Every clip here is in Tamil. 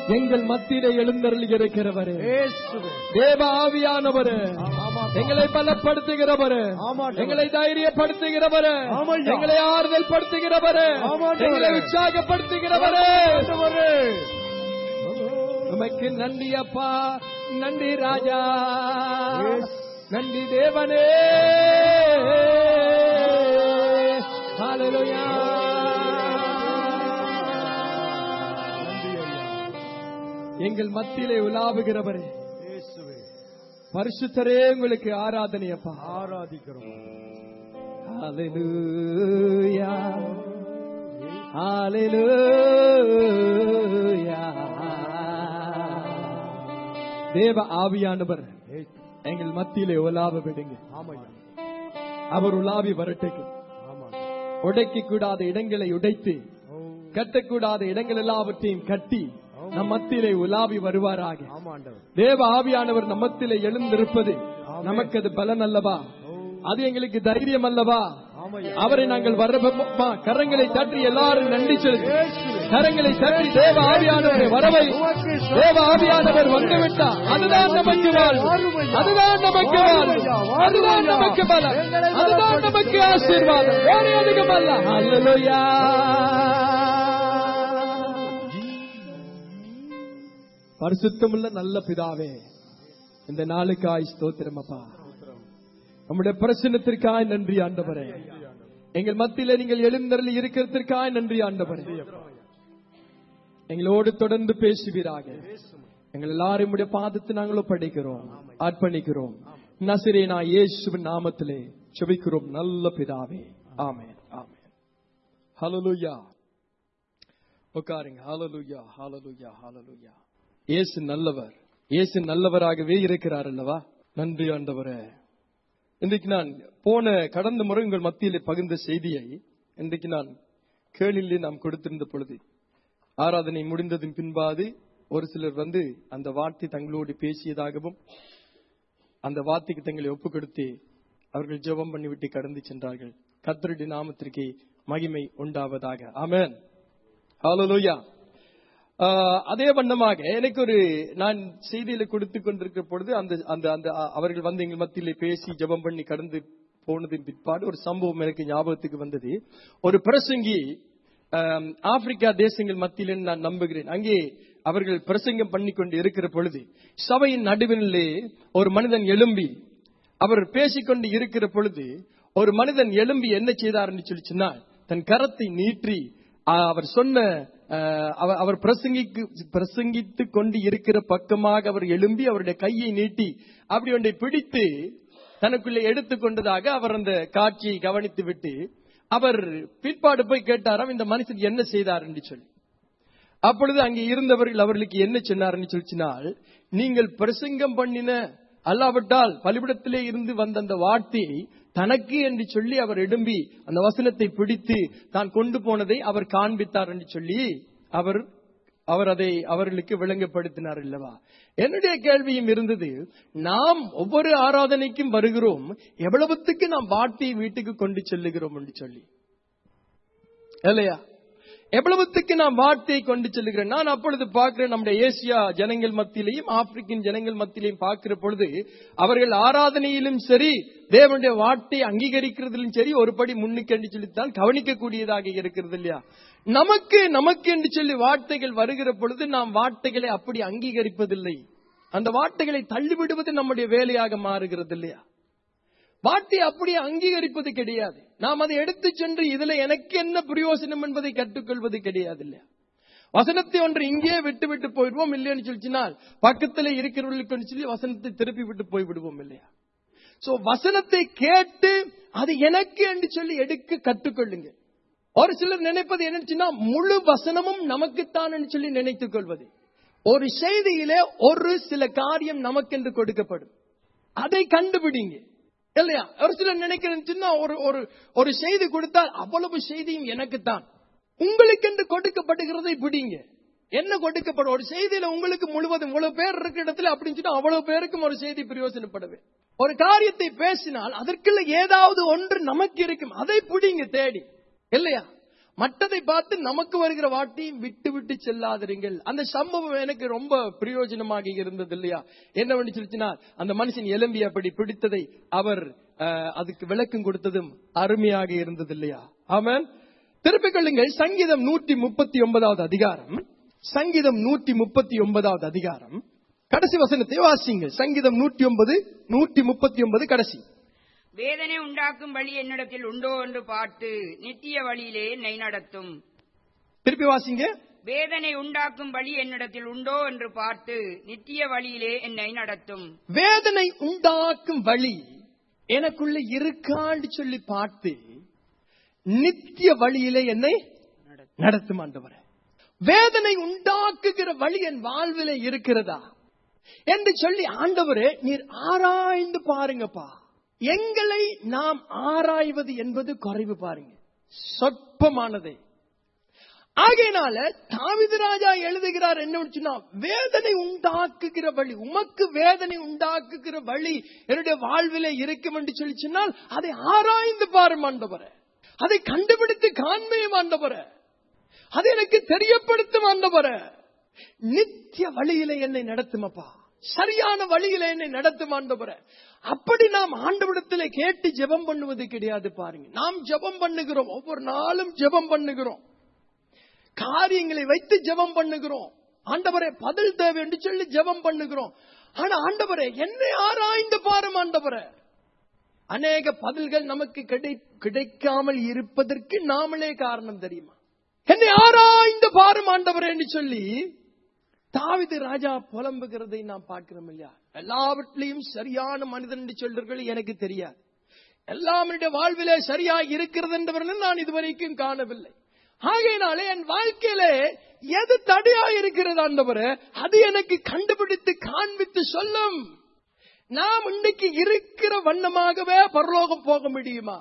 எங்கள் மத்தியிலே எழுந்தருளி இருக்கிறவரே இயேசுவே தேவ ஆவியானவரே ஆமா எங்களை பலப்படுத்துகிறவரே ஆமாண்டவரே. எங்களை தைரியப்படுத்துகிறவரே ஆமையா. எங்களை ஆறுதல் படுத்துகிறவரே ஆமாண்டவரே. எங்களை உற்சாகப்படுத்துகிறவரே ஆண்டவரே உமக்கு நன்றி அப்பா நன்றி ராஜா Yes. நன்றி தேவனே ஹalleluya நன்றி ஐயா எங்கள் மத்தியிலே உலாவுகிறவரே இயேசுவே பரிசுத்தரே உங்களுக்கு ஆராதனை அப்பா ஆராதிக்கிறோம் ஹalleluya ஹalleluya தேவ ஆவியானவர் ஏய், எங்கள் மத்தியிலே உலாவ விடுங்க ஆமையா அவர் உலாவி வரட்டுக்கு ஆமா உடைக்க கூடாத இடங்களை உடைத்து ஓ கட்டக்கூடாத இடங்கள் எல்லாவற்றையும் கட்டி நம் மத்தியிலே உலாவி வருவாராக ஆமா ஆண்டவர் தேவ ஆவியானவர் நம் மத்தியிலே எழுந்திருப்பது நமக்கு அது பலன் அல்லவா அது எங்களுக்கு தைரியம் அல்லவா ஆமையா அவரை நாங்கள் வரவா கரங்களை தட்டி எல்லாரும் நன்றி சொல்லு கரங்களை தட்டி தேவ ஆவியானவரை வரவை தேவ ஆவியானவர் வந்துவிட்டார் அதுதான் நமக்கு வாழ்வு அதுதான் நமக்கு வாழ்வு அதுதான் நமக்கு பலம் அதுதான் நமக்கு ஆசீர்வாதம் வேறு அதிகம் அல்ல அல்லலுயா பரிசுத்தமுள்ள நல்ல பிதாவே இந்த நாளுக்காய் ஸ்தோத்திரம் அப்பா நம்முடைய பிரசனத்திற்காய் நன்றி ஆண்டவரே எங்கள் மத்தியில நீங்கள் எழுந்தருளி இருக்கிறதற்காய் நன்றி ஆண்டவரே எங்களோடு தொடர்ந்து பேசுவீராக எங்கள் எல்லாரும் உடைய பாதத்தை நாங்களும் படிக்கிறோம் அர்ப்பணிக்கிறோம் நசிரேனா இயேசுவின் நாமத்திலே செபிக்கிறோம் நல்ல பிதாவே ஆமென் ஆமென் ஹalleluya உட்காருங்க ஹalleluya ஹalleluya ஹalleluya இயேசு நல்லவர் இயேசு நல்லவராகவே இருக்கிறார் அல்லவா நன்றி ஆண்டவரே இன்றைக்கு நான் போன கடந்த முறை உங்கள் மத்தியிலே பகிர்ந்த செய்தியை இன்றைக்கு நான் கேளிலே நாம் கொடுத்திருந்த பொழுது ஆராதனை முடிந்ததின் பின்பாது ஒரு சிலர் வந்து அந்த வார்த்தை தங்களோடு பேசியதாகவும் அந்த வார்த்தைக்கு தங்களை ஒப்பு கொடுத்து அவர்கள் ஜெபம் பண்ணிவிட்டு கடந்து சென்றார்கள் கர்த்தருடைய நாமத்திற்கு மகிமை உண்டாவதாக ஆமென் ஹalleluya ஆஹ் அதே வண்ணமாக எனக்கு ஒரு நான் செய்தியில கொடுத்து கொண்டிருக்கிற பொழுது அந்த அந்த அந்த அ- அவர்கள் வந்து எங்கள் மத்தியிலே பேசி ஜெபம் பண்ணி கடந்து போனதின் பிற்பாடு ஒரு சம்பவம் எனக்கு ஞாபகத்துக்கு வந்தது ஒரு பிரசங்கி ஆம், ஆப்பிரிக்கா தேசங்கள் மத்தியிலே நான் நம்புகிறேன் அங்கே அவர்கள் பிரசங்கம் பண்ணி கொண்டு இருக்கிற பொழுது சபையின் நடுவிலே ஒரு மனிதன் எழும்பி அவர் பேசிக்கொண்டு இருக்கிற பொழுது ஒரு மனிதன் எழும்பி என்ன செய்தார் என்று சொல்லி சொன்னால் தன் கரத்தை நீட்டி ஆ, அவர் சொன்ன ஆ, அவர்- அவர் பிரசங்கிக்கு பிரசங்கித்துக் கொண்டு இருக்கிற பக்கமாக அவர் எழும்பி அவருடைய கையை நீட்டி அப்படி ஒன்றை பிடித்து தனக்குள்ளே எடுத்துக்கொண்டதாக அவர் அந்த காட்சியை கவனித்து விட்டு அவர் பிற்பாடு போய் கேட்டாராம் இந்த மனுஷன் என்ன செய்தார் என்று சொல்லி அப்பொழுது அங்கே இருந்தவர்கள் அவர்களுக்கு என்ன சொன்னார்னு சொல்லிச்சினால் நீங்கள் பிரசங்கம் பண்ணின அல்லாவிட்டால் பலிபிடத்திலே இருந்து வந்த அந்த வார்த்தையை தனக்கு என்று சொல்லி அவர் எழும்பி அந்த வசனத்தை பிடித்து தான் கொண்டு போனதை அவர் காண்பித்தார் என்று சொல்லி அவர் அவர் அதை அவர்களுக்கு விளங்கப்படுத்தினார் அல்லவா என்னுடைய கேள்வியும் இருந்தது நாம் ஒவ்வொரு ஆராதனைக்கும் வருகிறோம் எவ்வளவுத்துக்கு நாம் வார்த்தையை வீட்டுக்கு கொண்டு செல்லுகிறோம் என்று சொல்லி இல்லையா எவ்வளவுத்துக்கு நாம் வார்த்தையை கொண்டு செல்லுகிறேன் நான் அப்பொழுது பார்க்கிறேன் நம்முடைய ஏசியா ஜனங்கள் மத்தியிலையும் ஆப்பிரிக்கன் ஜனங்கள் மத்தியிலையும் பார்க்கிற பொழுது அவர்கள் ஆராதனையிலும் சரி தேவனுடைய வார்த்தையை அங்கீகரிக்கிறதிலும் சரி ஒரு படி முன்னுக்கு என்று சொல்லித்தான் கவனிக்கக்கூடியதாக இருக்கிறது இல்லையா நமக்கு நமக்கு என்று சொல்லி வார்த்தைகள் வருகிற பொழுது நாம் வார்த்தைகளை அப்படி அங்கீகரிப்பதில்லை அந்த வார்த்தைகளை தள்ளிவிடுவது நம்முடைய வேலையாக மாறுகிறது இல்லையா வார்த்தை அப்படியே அங்கீகரிப்பது கிடையாது நாம் அதை எடுத்து சென்று இதுல எனக்கு என்ன பிரயோசனம் என்பதை கற்றுக்கொள்வது கிடையாது இல்லையா வசனத்தை ஒன்று இங்கே விட்டு விட்டு போயிடுவோம் இல்லைன்னு சொல்லிச்சினால் பக்கத்துல இருக்கிறவர்களுக்கு சொல்லி வசனத்தை திருப்பி விட்டு போய் விடுவோம் இல்லையா சோ வசனத்தை கேட்டு அது எனக்கு என்று சொல்லி எடுக்க கற்றுக்கொள்ளுங்க ஒரு சிலர் நினைப்பது என்னச்சுன்னா முழு வசனமும் நமக்குத்தான் சொல்லி நினைத்துக் கொள்வது ஒரு செய்தியிலே ஒரு சில காரியம் நமக்கென்று கொடுக்கப்படும் அதை கண்டுபிடிங்க இல்லையா ஒரு சிலர் நினைக்கிறேன் ஒரு ஒரு ஒரு செய்தி கொடுத்தால் அவ்வளவு செய்தியும் எனக்குத்தான் உங்களுக்கென்று கொடுக்கப்படுகிறதை பிடிங்க என்ன கொடுக்கப்படும் ஒரு செய்தியில உங்களுக்கு முழுவதும் இவ்வளவு பேர் இருக்கிற இடத்துல அப்படின்னு சொன்னா அவ்வளவு பேருக்கும் ஒரு செய்தி பிரயோசனப்படவே ஒரு காரியத்தை பேசினால் அதற்குள்ள ஏதாவது ஒன்று நமக்கு இருக்கும் அதை பிடிங்க தேடி இல்லையா மற்றதை பார்த்து நமக்கு வருகிற வார்த்தையும் விட்டு விட்டு செல்லாதிருங்கள் அந்த சம்பவம் எனக்கு ரொம்ப பிரயோஜனமாக இருந்தது இல்லையா என்ன பண்ணி சொல்லிச்சுன்னா அந்த மனுஷன் எலும்பி அப்படி பிடித்ததை அவர் அஹ், அதுக்கு விளக்கம் கொடுத்ததும் அருமையாக இருந்தது இல்லையா ஆமென் திருப்பிக் கொள்ளுங்கள் சங்கீதம் நூற்றி முப்பத்தி ஒன்பதாவது அதிகாரம் சங்கீதம் நூற்றி முப்பத்தி ஒன்பதாவது அதிகாரம் கடைசி வசனத்தை வாசிங்க சங்கீதம் நூற்றி ஒன்பது நூற்றி முப்பத்தி ஒன்பது கடைசி வேதனை உண்டாக்கும் வழி என்னிடத்தில் உண்டோ என்று பார்த்து நித்திய வழியிலே என்னை நடத்தும் திருப்பி வாசிங்க வேதனை உண்டாக்கும் வழி என்னிடத்தில் உண்டோ என்று பார்த்து நித்திய வழியிலே என்னை நடத்தும் வேதனை உண்டாக்கும் வழி எனக்குள்ள இருக்கான்னு சொல்லி பார்த்து நித்திய வழியிலே என்னை நடத்தும் ஆண்டவரே வேதனை உண்டாக்குகிற வழி என் வாழ்விலே இருக்கிறதா என்று சொல்லி ஆண்டவரே நீர் ஆராய்ந்து பாருங்கப்பா எங்களை நாம் ஆராய்வது என்பது குறைவு பாருங்க சொற்பமானதை ஆகையினால தாவிது ராஜா எழுதுகிறார் என்ன சொன்னா வேதனை உண்டாக்குகிற வழி உமக்கு வேதனை உண்டாக்குகிற வழி என்னுடைய வாழ்விலே இருக்கும் என்று சொல்லி சொன்னால் அதை ஆராய்ந்து பாரும் ஆண்டவரே அதை கண்டுபிடித்து காண்மையும் ஆண்டவரே அதை எனக்கு தெரியப்படுத்தும் ஆண்டவரே நித்திய வழியிலே என்னை நடத்துமப்பா சரியான வழியிலே என்னை நடத்தும் ஆண்டவரே அப்படி நாம் ஆண்டவரிடத்திலே கேட்டு ஜெபம் பண்ணுவது கிடையாது பாருங்க நாம் ஜெபம் பண்ணுகிறோம் ஒவ்வொரு நாளும் ஜெபம் பண்ணுகிறோம் காரியங்களை வைத்து ஜெபம் பண்ணுகிறோம் ஆண்டவரே பதில் தேவை என்று சொல்லி ஜெபம் பண்ணுகிறோம் ஆனா ஆண்டவரே என்னை ஆராய்ந்து பாரும் ஆண்டவரே அநேக பதில்கள் நமக்கு கிடை கிடைக்காமல் இருப்பதற்கு நாமளே காரணம் தெரியுமா என்னை ஆராய்ந்து பாரும் ஆண்டவரே என்று சொல்லி தாவிது ராஜா புலம்புகிறதை நாம் பார்க்கிறோம் இல்லையா எல்லாவற்றிலையும் சரியான மனிதன் என்று சொல்றீர்கள் எனக்கு தெரியாது எல்லாம் என்னுடைய வாழ்விலே சரியா இருக்கிறது என்றவர்கள் நான் இதுவரைக்கும் காணவில்லை ஆகையினாலே என் வாழ்க்கையிலே எது தடையா இருக்கிறது ஆண்டவரே அது எனக்கு கண்டுபிடித்து காண்பித்து சொல்லும் நாம் இன்றைக்கு இருக்கிற வண்ணமாகவே பரலோகம் போக முடியுமா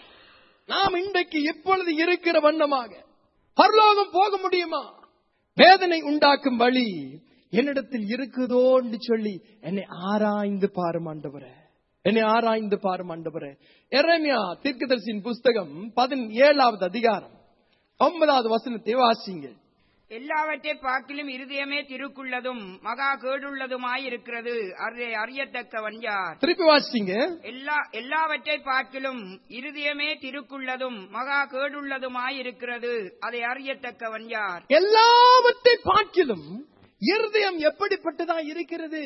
நாம் இன்றைக்கு இப்பொழுது இருக்கிற வண்ணமாக பரலோகம் போக முடியுமா வேதனை உண்டாக்கும் வழி என்னிடத்தில் இருக்குதோ என்று சொல்லி என்னை ஆராய்ந்து பாரும் ஆண்டவரே என்னை ஆராய்ந்து பாரும் ஆண்டவரே எரேமியா தீர்க்கதரிசியின் புஸ்தகம் பதினேழாவது அதிகாரம் ஒன்பதாவது வசனத்தை வாசிங்க எல்லாவற்றை பார்க்கிலும் இருதயமே திருக்குள்ளதும் மகா கேடுள்ளதுமாயிருக்கிறது அதை அறியத்தக்கவன் யார் திருப்பி வாசிங்க எல்லா எல்லாவற்றை பார்க்கிலும் இருதயமே திருக்குள்ளதும் மகா கேடுள்ளதுமாயிருக்கிறது அதை அறியத்தக்கவன் யார் எல்லாவற்றை பார்க்கிலும் இருதயம் எப்படிப்பட்டதா இருக்கிறது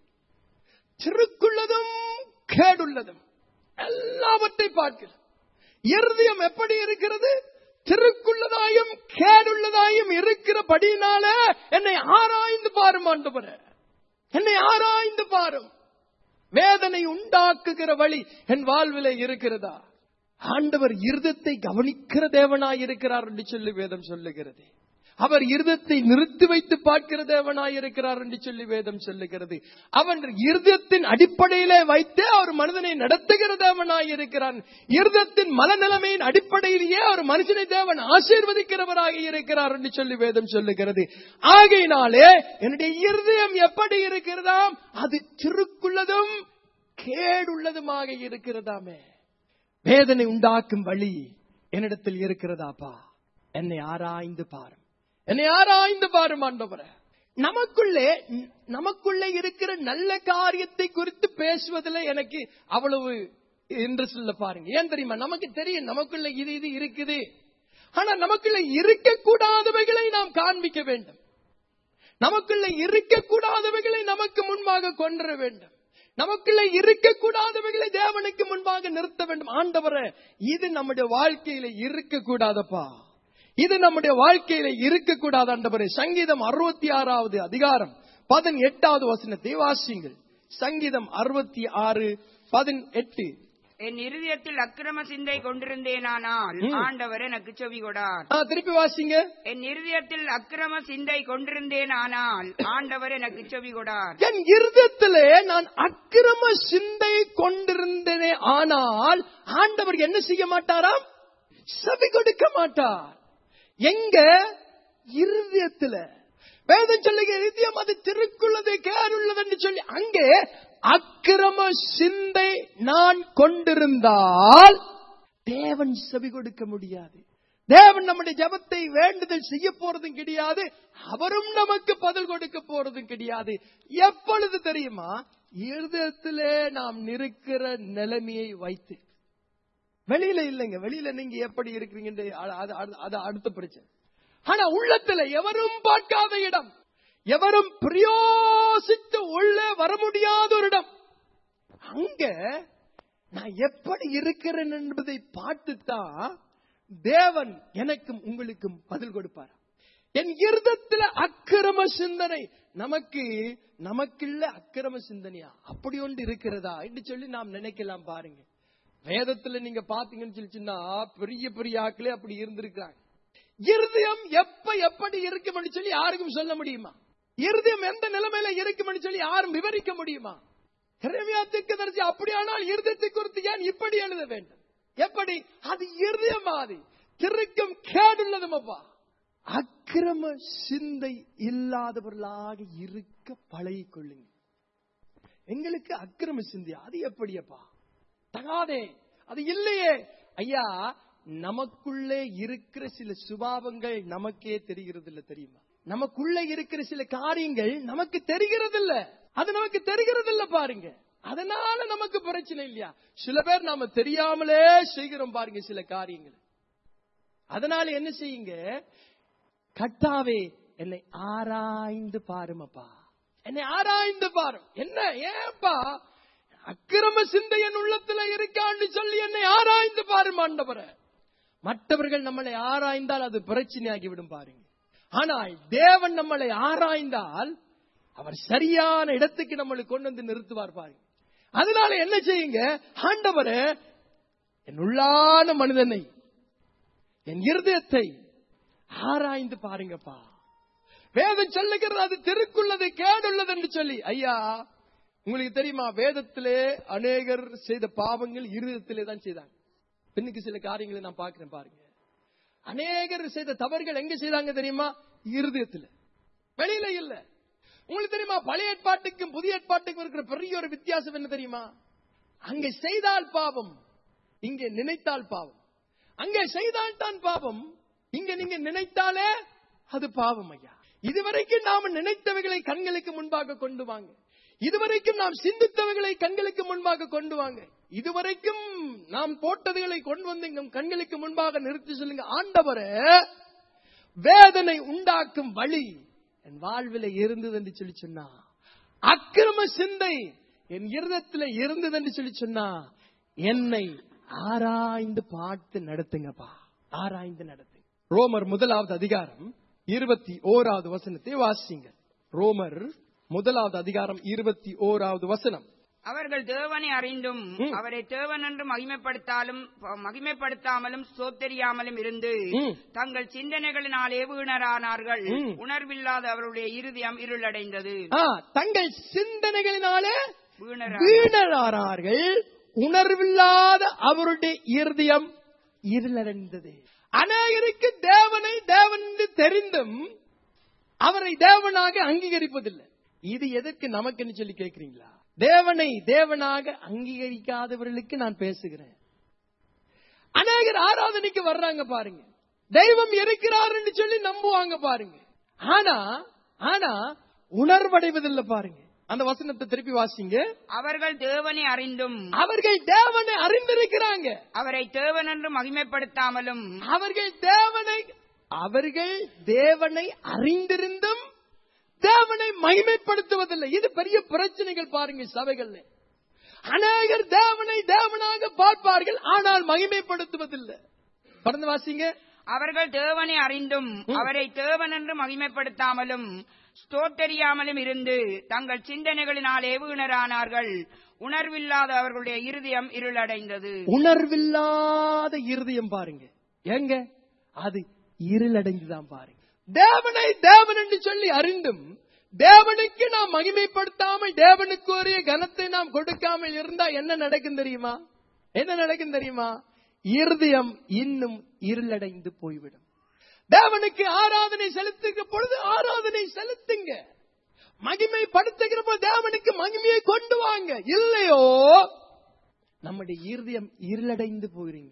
திருக்குள்ளதும் கேடுள்ளதும் எல்லாவற்றை பார்க்கிறோம் இருதயம் எப்படி இருக்கிறது திருக்குள்ளதாயும் கேடுள்ளதாயும் இருக்கிறபடினால என்னை ஆராய்ந்து பாரும் ஆண்டவரே என்னை ஆராய்ந்து பாரும் வேதனை உண்டாக்குகிற வழி என் வாழ்விலே இருக்கிறதா ஆண்டவர் இருதத்தை கவனிக்கிற தேவனாய் இருக்கிறார் என்று சொல்லி வேதம் சொல்லுகிறது அவர் இருதத்தை நிறுத்தி வைத்து பார்க்கிற தேவனாய் இருக்கிறார் என்று சொல்லி வேதம் சொல்லுகிறது அவன் இருதத்தின் அடிப்படையிலே வைத்தே அவர் மனிதனை நடத்துகிற தேவனாய் இருக்கிறான் இருதத்தின் மனநிலைமையின் அடிப்படையிலேயே ஒரு மனுஷனை தேவன் ஆசீர்வதிக்கிறவராக இருக்கிறார் என்று சொல்லி வேதம் சொல்லுகிறது ஆகையினாலே என்னுடைய இருதயம் எப்படி இருக்கிறதாம் அது திருக்குள்ளதும் கேடுள்ளதுமாக இருக்கிறதாமே வேதனை உண்டாக்கும் வழி என்னிடத்தில் இருக்கிறதாப்பா என்னை ஆராய்ந்து பாரும் என்னை ஆராய்ந்து பாரும் ஆண்டவரே நமக்குள்ளே நமக்குள்ளே இருக்கிற நல்ல காரியத்தை குறித்து பேசுவதில் எனக்கு அவ்வளவு இன்ட்ரெஸ்ட் இல்ல பாருங்க ஏன் தெரியுமா நமக்கு தெரியும் நமக்குள்ள இது இது இருக்குது ஆனா நமக்குள்ள இருக்கக்கூடாதவைகளை நாம் காண்பிக்க வேண்டும் நமக்குள்ள இருக்கக்கூடாதவைகளை நமக்கு முன்பாக கொண்டு வர வேண்டும் நமக்குள்ள இருக்கக்கூடாதவைகளை தேவனுக்கு முன்பாக நிறுத்த வேண்டும் ஆண்டவரே இது நம்முடைய வாழ்க்கையில இருக்கக்கூடாதப்பா இது நம்முடைய வாழ்க்கையில இருக்கக்கூடாது ஆண்டவரே சங்கீதம் அறுபத்தி ஆறாவது அதிகாரம் பதினெட்டாவது வசனத்தை வாசியுங்கள் சங்கீதம் அறுபத்தி ஆறு பதினெட்டு என் இருதயத்தில் அக்கிரம சிந்தை கொண்டிருந்தேனானால் ம். ஆண்டவர் எனக்கு செவி கொடார் ஆ, திருப்பி வாசிங்க என் இருதயத்தில் அக்கிரம சிந்தை கொண்டிருந்தேனானால் ஆண்டவர் எனக்கு செவி கொடார் என் இருதயத்திலே நான் அக்கிரம சிந்தை கொண்டிருந்தேனே ஆனால் ஆண்டவர் என்ன செய்ய மாட்டாராம் செவி கொடுக்க மாட்டார் எங்க இருதயத்துல வேதம் சொல்லுங்க இருதயம் அது திருக்குள்ளது கேருள்ளது என்று சொல்லி அங்கே அக்கிரம சிந்தை நான் கொண்டிருந்தால் தேவன் செவி கொடுக்க முடியாது தேவன் நம்முடைய ஜெபத்தை வேண்டுதல் செய்ய போறதும் கிடையாது அவரும் நமக்கு பதில் கொடுக்க போறதும் கிடையாது எப்பொழுது தெரியுமா இருதயத்திலே நாம் நிற்கிற நிலைமையை வைத்து வெளியில இல்லைங்க வெளியில நீங்க எப்படி இருக்கிறீங்க அது அடுத்த பிரச்சனை ஆனா உள்ளத்துல எவரும் பார்க்காத இடம் எவரும் பிரயோசித்து உள்ளே வர முடியாத ஒரு இடம் அங்க நான் எப்படி இருக்கிறேன் என்பதை பார்த்துத்தான் தேவன் எனக்கும் உங்களுக்கும் பதில் கொடுப்பார் என் இருதத்துல அக்கிரம சிந்தனை நமக்கு நமக்குள்ள அக்கிரம சிந்தனையா அப்படி ஒன்று இருக்கிறதா என்று சொல்லி நாம் நினைக்கலாம் பாருங்க வேதத்துல நீங்க பாத்தீங்கன்னு சொல்லிச்சுன்னா பெரிய பெரிய ஆட்களே அப்படி இருந்திருக்கிறாங்க இருதயம் எப்ப எப்படி இருக்கும்னு சொல்லி யாருக்கும் சொல்ல முடியுமா இருதயம் எந்த நிலைமையில இருக்கும்னு சொல்லி யாரும் விவரிக்க முடியுமா திரவியாத்துக்கு தரிசி அப்படியானால் இருதயத்தை குறித்து ஏன் இப்படி எழுத வேண்டும் எப்படி அது இருதயமாதி திருக்கம் கேடுள்ளதும் அப்பா அக்கிரம சிந்தை இல்லாதவர்களாக இருக்க பழகிக் கொள்ளுங்க எங்களுக்கு அக்கிரம சிந்தை அது எப்படியப்பா தகாதே அது இல்லையே ஐயா நமக்குள்ளே இருக்கிற சில சுபாவங்கள் நமக்கே தெரிகிறது இல்ல தெரியுமா நமக்குள்ள இருக்கிற சில காரியங்கள் நமக்கு தெரிகிறது இல்ல அது நமக்கு தெரிகிறது இல்ல பாருங்க அதனால நமக்கு பிரச்சனை இல்லையா சில பேர் நாம தெரியாமலே செய்கிறோம் பாருங்க சில காரியங்கள் அதனால என்ன செய்யுங்க கட்டாவே என்னை ஆராய்ந்து பாருமப்பா என்னை ஆராய்ந்து பாரும் என்ன ஏப்பா அக்கிரம சிந்தை என் உள்ளத்துல இருக்கான்னு சொல்லி என்னை ஆராய்ந்து பாரும் ஆண்டவரை மற்றவர்கள் நம்மளை ஆராய்ந்தால் அது பிரச்சனையாகிவிடும் பாருங்க ஆனால் தேவன் நம்மளை ஆராய்ந்தால் அவர் சரியான இடத்துக்கு நம்மளை கொண்டு வந்து நிறுத்துவார் பாருங்க அதனால என்ன செய்யுங்க ஆண்டவரை என் உள்ளான மனிதனை என் இருதயத்தை ஆராய்ந்து பாருங்கப்பா வேதம் சொல்லுகிறது அது திருக்குள்ளது கேடுள்ளது என்று சொல்லி ஐயா உங்களுக்கு தெரியுமா வேதத்திலே அநேகர் செய்த பாவங்கள் இருதயத்திலே தான் செய்தாங்க பின்னுக்கு சில காரியங்களை நான் பார்க்கிறேன் பாருங்க அநேகர் செய்த தவறுகள் எங்க செய்தாங்க தெரியுமா இருதயத்துல வெளியில இல்ல உங்களுக்கு தெரியுமா பழைய ஏற்பாட்டுக்கும் புதிய ஏற்பாட்டுக்கும் இருக்கிற பெரிய ஒரு வித்தியாசம் என்ன தெரியுமா அங்கே செய்தால் பாவம் இங்கே நினைத்தால் பாவம் அங்கே செய்தால் தான் பாவம் இங்க நீங்க நினைத்தாலே அது பாவம் ஐயா இதுவரைக்கும் நாம நினைத்தவைகளை கண்களுக்கு முன்பாக கொண்டு வாங்க இதுவரைக்கும் நாம் சிந்தித்தவைகளை கண்களுக்கு முன்பாக கொண்டு வாங்க இதுவரைக்கும் நாம் போட்டதுகளை கொண்டு வந்து நம் கண்களுக்கு முன்பாக நிறுத்தி சொல்லுங்க ஆண்டவரே வேதனை உண்டாக்கும் வழி என் வாழ்வில் இருந்தது என்று சொல்லி சொன்னா அக்கிரம சிந்தை என் இருதத்துல இருந்தது என்று சொல்லி சொன்னா என்னை ஆராய்ந்து பார்த்து நடத்துங்கப்பா ஆராய்ந்து நடத்து ரோமர் முதலாவது அதிகாரம் இருபத்தி ஓராவது வசனத்தை வாசிங்க ரோமர் முதலாவது அதிகாரம் இருபத்தி ஓராவது வசனம் அவர்கள் தேவனை அறிந்தும் ம். அவரை தேவன் என்று மகிமைப்படுத்தாலும் மகிமைப்படுத்தாமலும் சோத்தெரியாமலும் இருந்து ம். தங்கள் சிந்தனைகளினாலே வீணரானார்கள் ம். உணர்வில்லாத அவருடைய இருதயம் இருளடைந்தது ஆ, தங்கள் சிந்தனைகளினாலே வீணரா வீணரானார்கள் உணர்வில்லாத அவருடைய இருதயம் இருளடைந்தது அநேகருக்கு தேவனை தேவன் என்று தெரிந்தும் அவரை தேவனாக அங்கீகரிப்பதில்லை இது எதற்கு நமக்குன்னு சொல்லி கேட்கிறீங்களா தேவனை தேவனாக அங்கீகரிக்காதவர்களுக்கு நான் பேசுகிறேன் அநேகர் ஆராதனைக்கு வர்றாங்க பாருங்க தெய்வம் இருக்கிறார் என்று சொல்லி நம்புவாங்க பாருங்க ஆனா ஆனா உணர்வடைவதில்லை பாருங்க அந்த வசனத்தை திருப்பி வாசிங்க அவர்கள் தேவனை அறிந்தும் அவர்கள் தேவனை அறிந்திருக்கிறாங்க அவரை தேவன் என்று மகிமைப்படுத்தாமலும் அவர்கள் தேவனை அவர்கள் தேவனை அறிந்திருந்தும் தேவனை மகிமைப்படுத்துவதில்லை இது பெரிய பிரச்சனைகள் பாருங்க சபைகள்ல அநேகர் தேவனை தேவனாக பார்ப்பார்கள் ஆனால் மகிமைப்படுத்துவதில்லை பறந்து வாசிங்க அவர்கள் தேவனை அறிந்தும் அவரை தேவன் என்று மகிமைப்படுத்தாமலும் ஸ்தோத்தரியாமலும் இருந்து தங்கள் சிந்தனைகளினாலே வீணரானார்கள் உணர்வில்லாத அவர்களுடைய இருதயம் இருளடைந்தது உணர்வில்லாத இருதயம் பாருங்க எங்க அது இருளடைந்துதான் பாருங்க தேவனை தேவன் என்று சொல்லி அறிந்தும் தேவனுக்கு நாம் மகிமைப்படுத்தாமல் தேவனுக்கு உரிய கனத்தை நாம் கொடுக்காமல் இருந்தா என்ன நடக்கும் தெரியுமா என்ன நடக்கும் தெரியுமா இருதயம் இன்னும் இருளடைந்து போய்விடும் தேவனுக்கு ஆராதனை செலுத்துகிற பொழுது ஆராதனை செலுத்துங்க மகிமைப்படுத்துகிற போது தேவனுக்கு மகிமையை கொண்டு வாங்க இல்லையோ நம்முடைய இருதயம் இருளடைந்து போகிறீங்க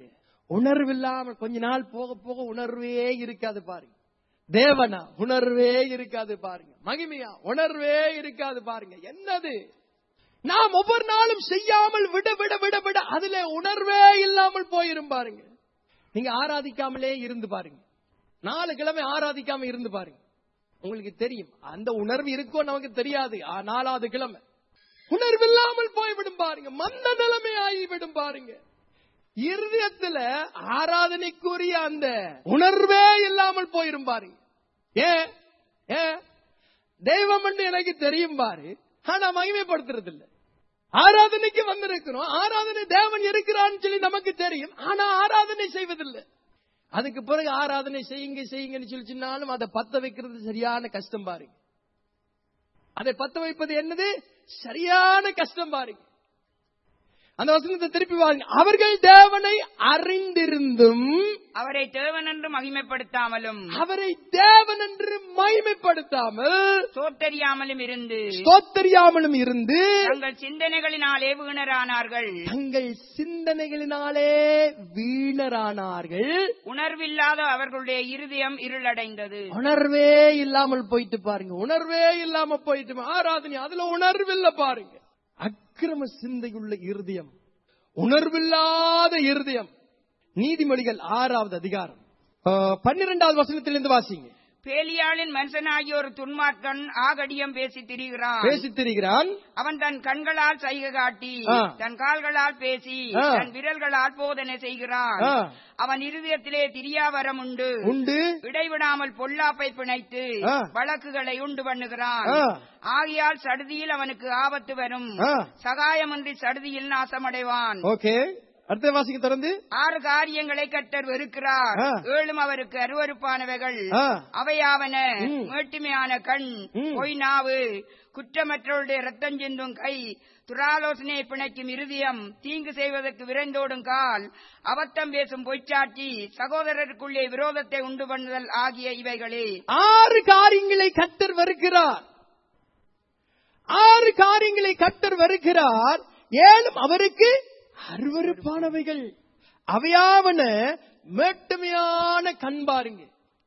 உணர்வு இல்லாம கொஞ்ச நாள் போக போக உணர்வே இருக்காது பாருங்க தேவனா உணர்வே இருக்காது பாருங்க மகிமையா உணர்வே இருக்காது பாருங்க என்னது நாம் ஒவ்வொரு நாளும் செய்யாமல் விட விட விட விட அதுல உணர்வே இல்லாமல் போயிரும் பாருங்க நீங்க ஆராதிக்காமலே இருந்து பாருங்க நாலு கிழமை ஆராதிக்காம இருந்து பாருங்க உங்களுக்கு தெரியும் அந்த உணர்வு இருக்கோ நமக்கு தெரியாது ஆ, நாலாவது கிழமை உணர்வு இல்லாமல் போய்விடும் பாருங்க மந்த நிலைமை ஆகிவிடும் பாருங்க இருதயத்துல ஆராதனைக்குரிய அந்த உணர்வே இல்லாமல் போயிரும் பாருங்க ஏன் ஏன் தெய்வம் என்று எனக்கு தெரியும் பாரு ஆனா மகிமைப்படுத்துறது இல்ல ஆராதனைக்கு வந்திருக்கிறோம் ஆராதனை தேவன் இருக்கிறான்னு சொல்லி நமக்கு தெரியும் ஆனா ஆராதனை செய்வதில்லை அதுக்கு பிறகு ஆராதனை செய்யுங்க செய்யுங்கன்னு சொல்லி சொன்னாலும் அதை பத்த வைக்கிறது சரியான கஷ்டம் பாருங்க அதை பத்த வைப்பது என்னது சரியான கஷ்டம் பாருங்க அந்த வசனத்தை திருப்பி பாருங்க அவர்கள் தேவனை அறிந்திருந்தும் அவரை தேவன் என்று மகிமைப்படுத்தாமலும் அவரை தேவன் என்று மகிமைப்படுத்தாமல் சோத்தறியாமலும் இருந்து ஸ்தோத்தரியாமலும் இருந்து தங்கள் சிந்தனைகளினாலே வீணரானார்கள் தங்கள் சிந்தனைகளினாலே வீணரானார்கள் உணர்வில்லாத அவர்களுடைய இருதயம் இருளடைந்தது உணர்வே இல்லாமல் போயிட்டு பாருங்க உணர்வே இல்லாம போயிட்டு ஆராதனை அதுல உணர்வில்ல பாருங்க அக்கிரம சிந்தையுள்ள இருதயம் உணர்வில்லாத இருதயம் நீதிமொழிகள் ஆறாவது அதிகாரம் ஆ, பன்னிரெண்டாவது வசனத்திலிருந்து வாசிங்க பேலியாளின் மனுஷனாகிய ஒரு துன்மார்க்கன் ஆகடியம் பேசி திரிகிறான் பேசித் திரிகிறான் அவன் தன் கண்களால் சைகை காட்டி ஆ. தன் கால்களால் பேசி ஆ. தன் விரல்களால் போதனை செய்கிறான் ஆ. அவன் இருதயத்திலே திரியாவரம் உண்டு உண்டு இடைவிடாமல் பொல்லாப்பை பிணைத்து ஆ. வழக்குகளை உண்டு பண்ணுகிறான் ஆ. ஆகையால் சடுதியில் அவனுக்கு ஆபத்து வரும் ஆ. சகாயமின்றி சடுதியில் நாசமடைவான் ஓகே அடுத்த வாசிக்க தொடர்ந்து ஆறு காரியங்களை கட்டர் வெறுக்கிறார் ஆ. ஏழும் அவருக்கு அருவருப்பானவைகள் ஆ. அவையாவன ம். மேட்டுமையான கண் ம். பொய் நாவு குற்றமற்றவருடைய ரத்தம் சிந்தும் கை துராலோசனையை பிணைக்கும் இருதயம் தீங்கு செய்வதற்கு விரைந்தோடும் கால் அபத்தம் பேசும் பொய்ச்சாட்சி சகோதரருக்குள்ளே விரோதத்தை உண்டு பண்ணுதல் ஆகிய இவைகளே ஆறு காரியங்களை கத்தர் வருகிறார் ஆறு காரியங்களை கத்தர் வருகிறார் ஏழும் அவருக்கு அருவருப்பானவைகள் அவையாவன மேட்டுமையான கண் பாருங்க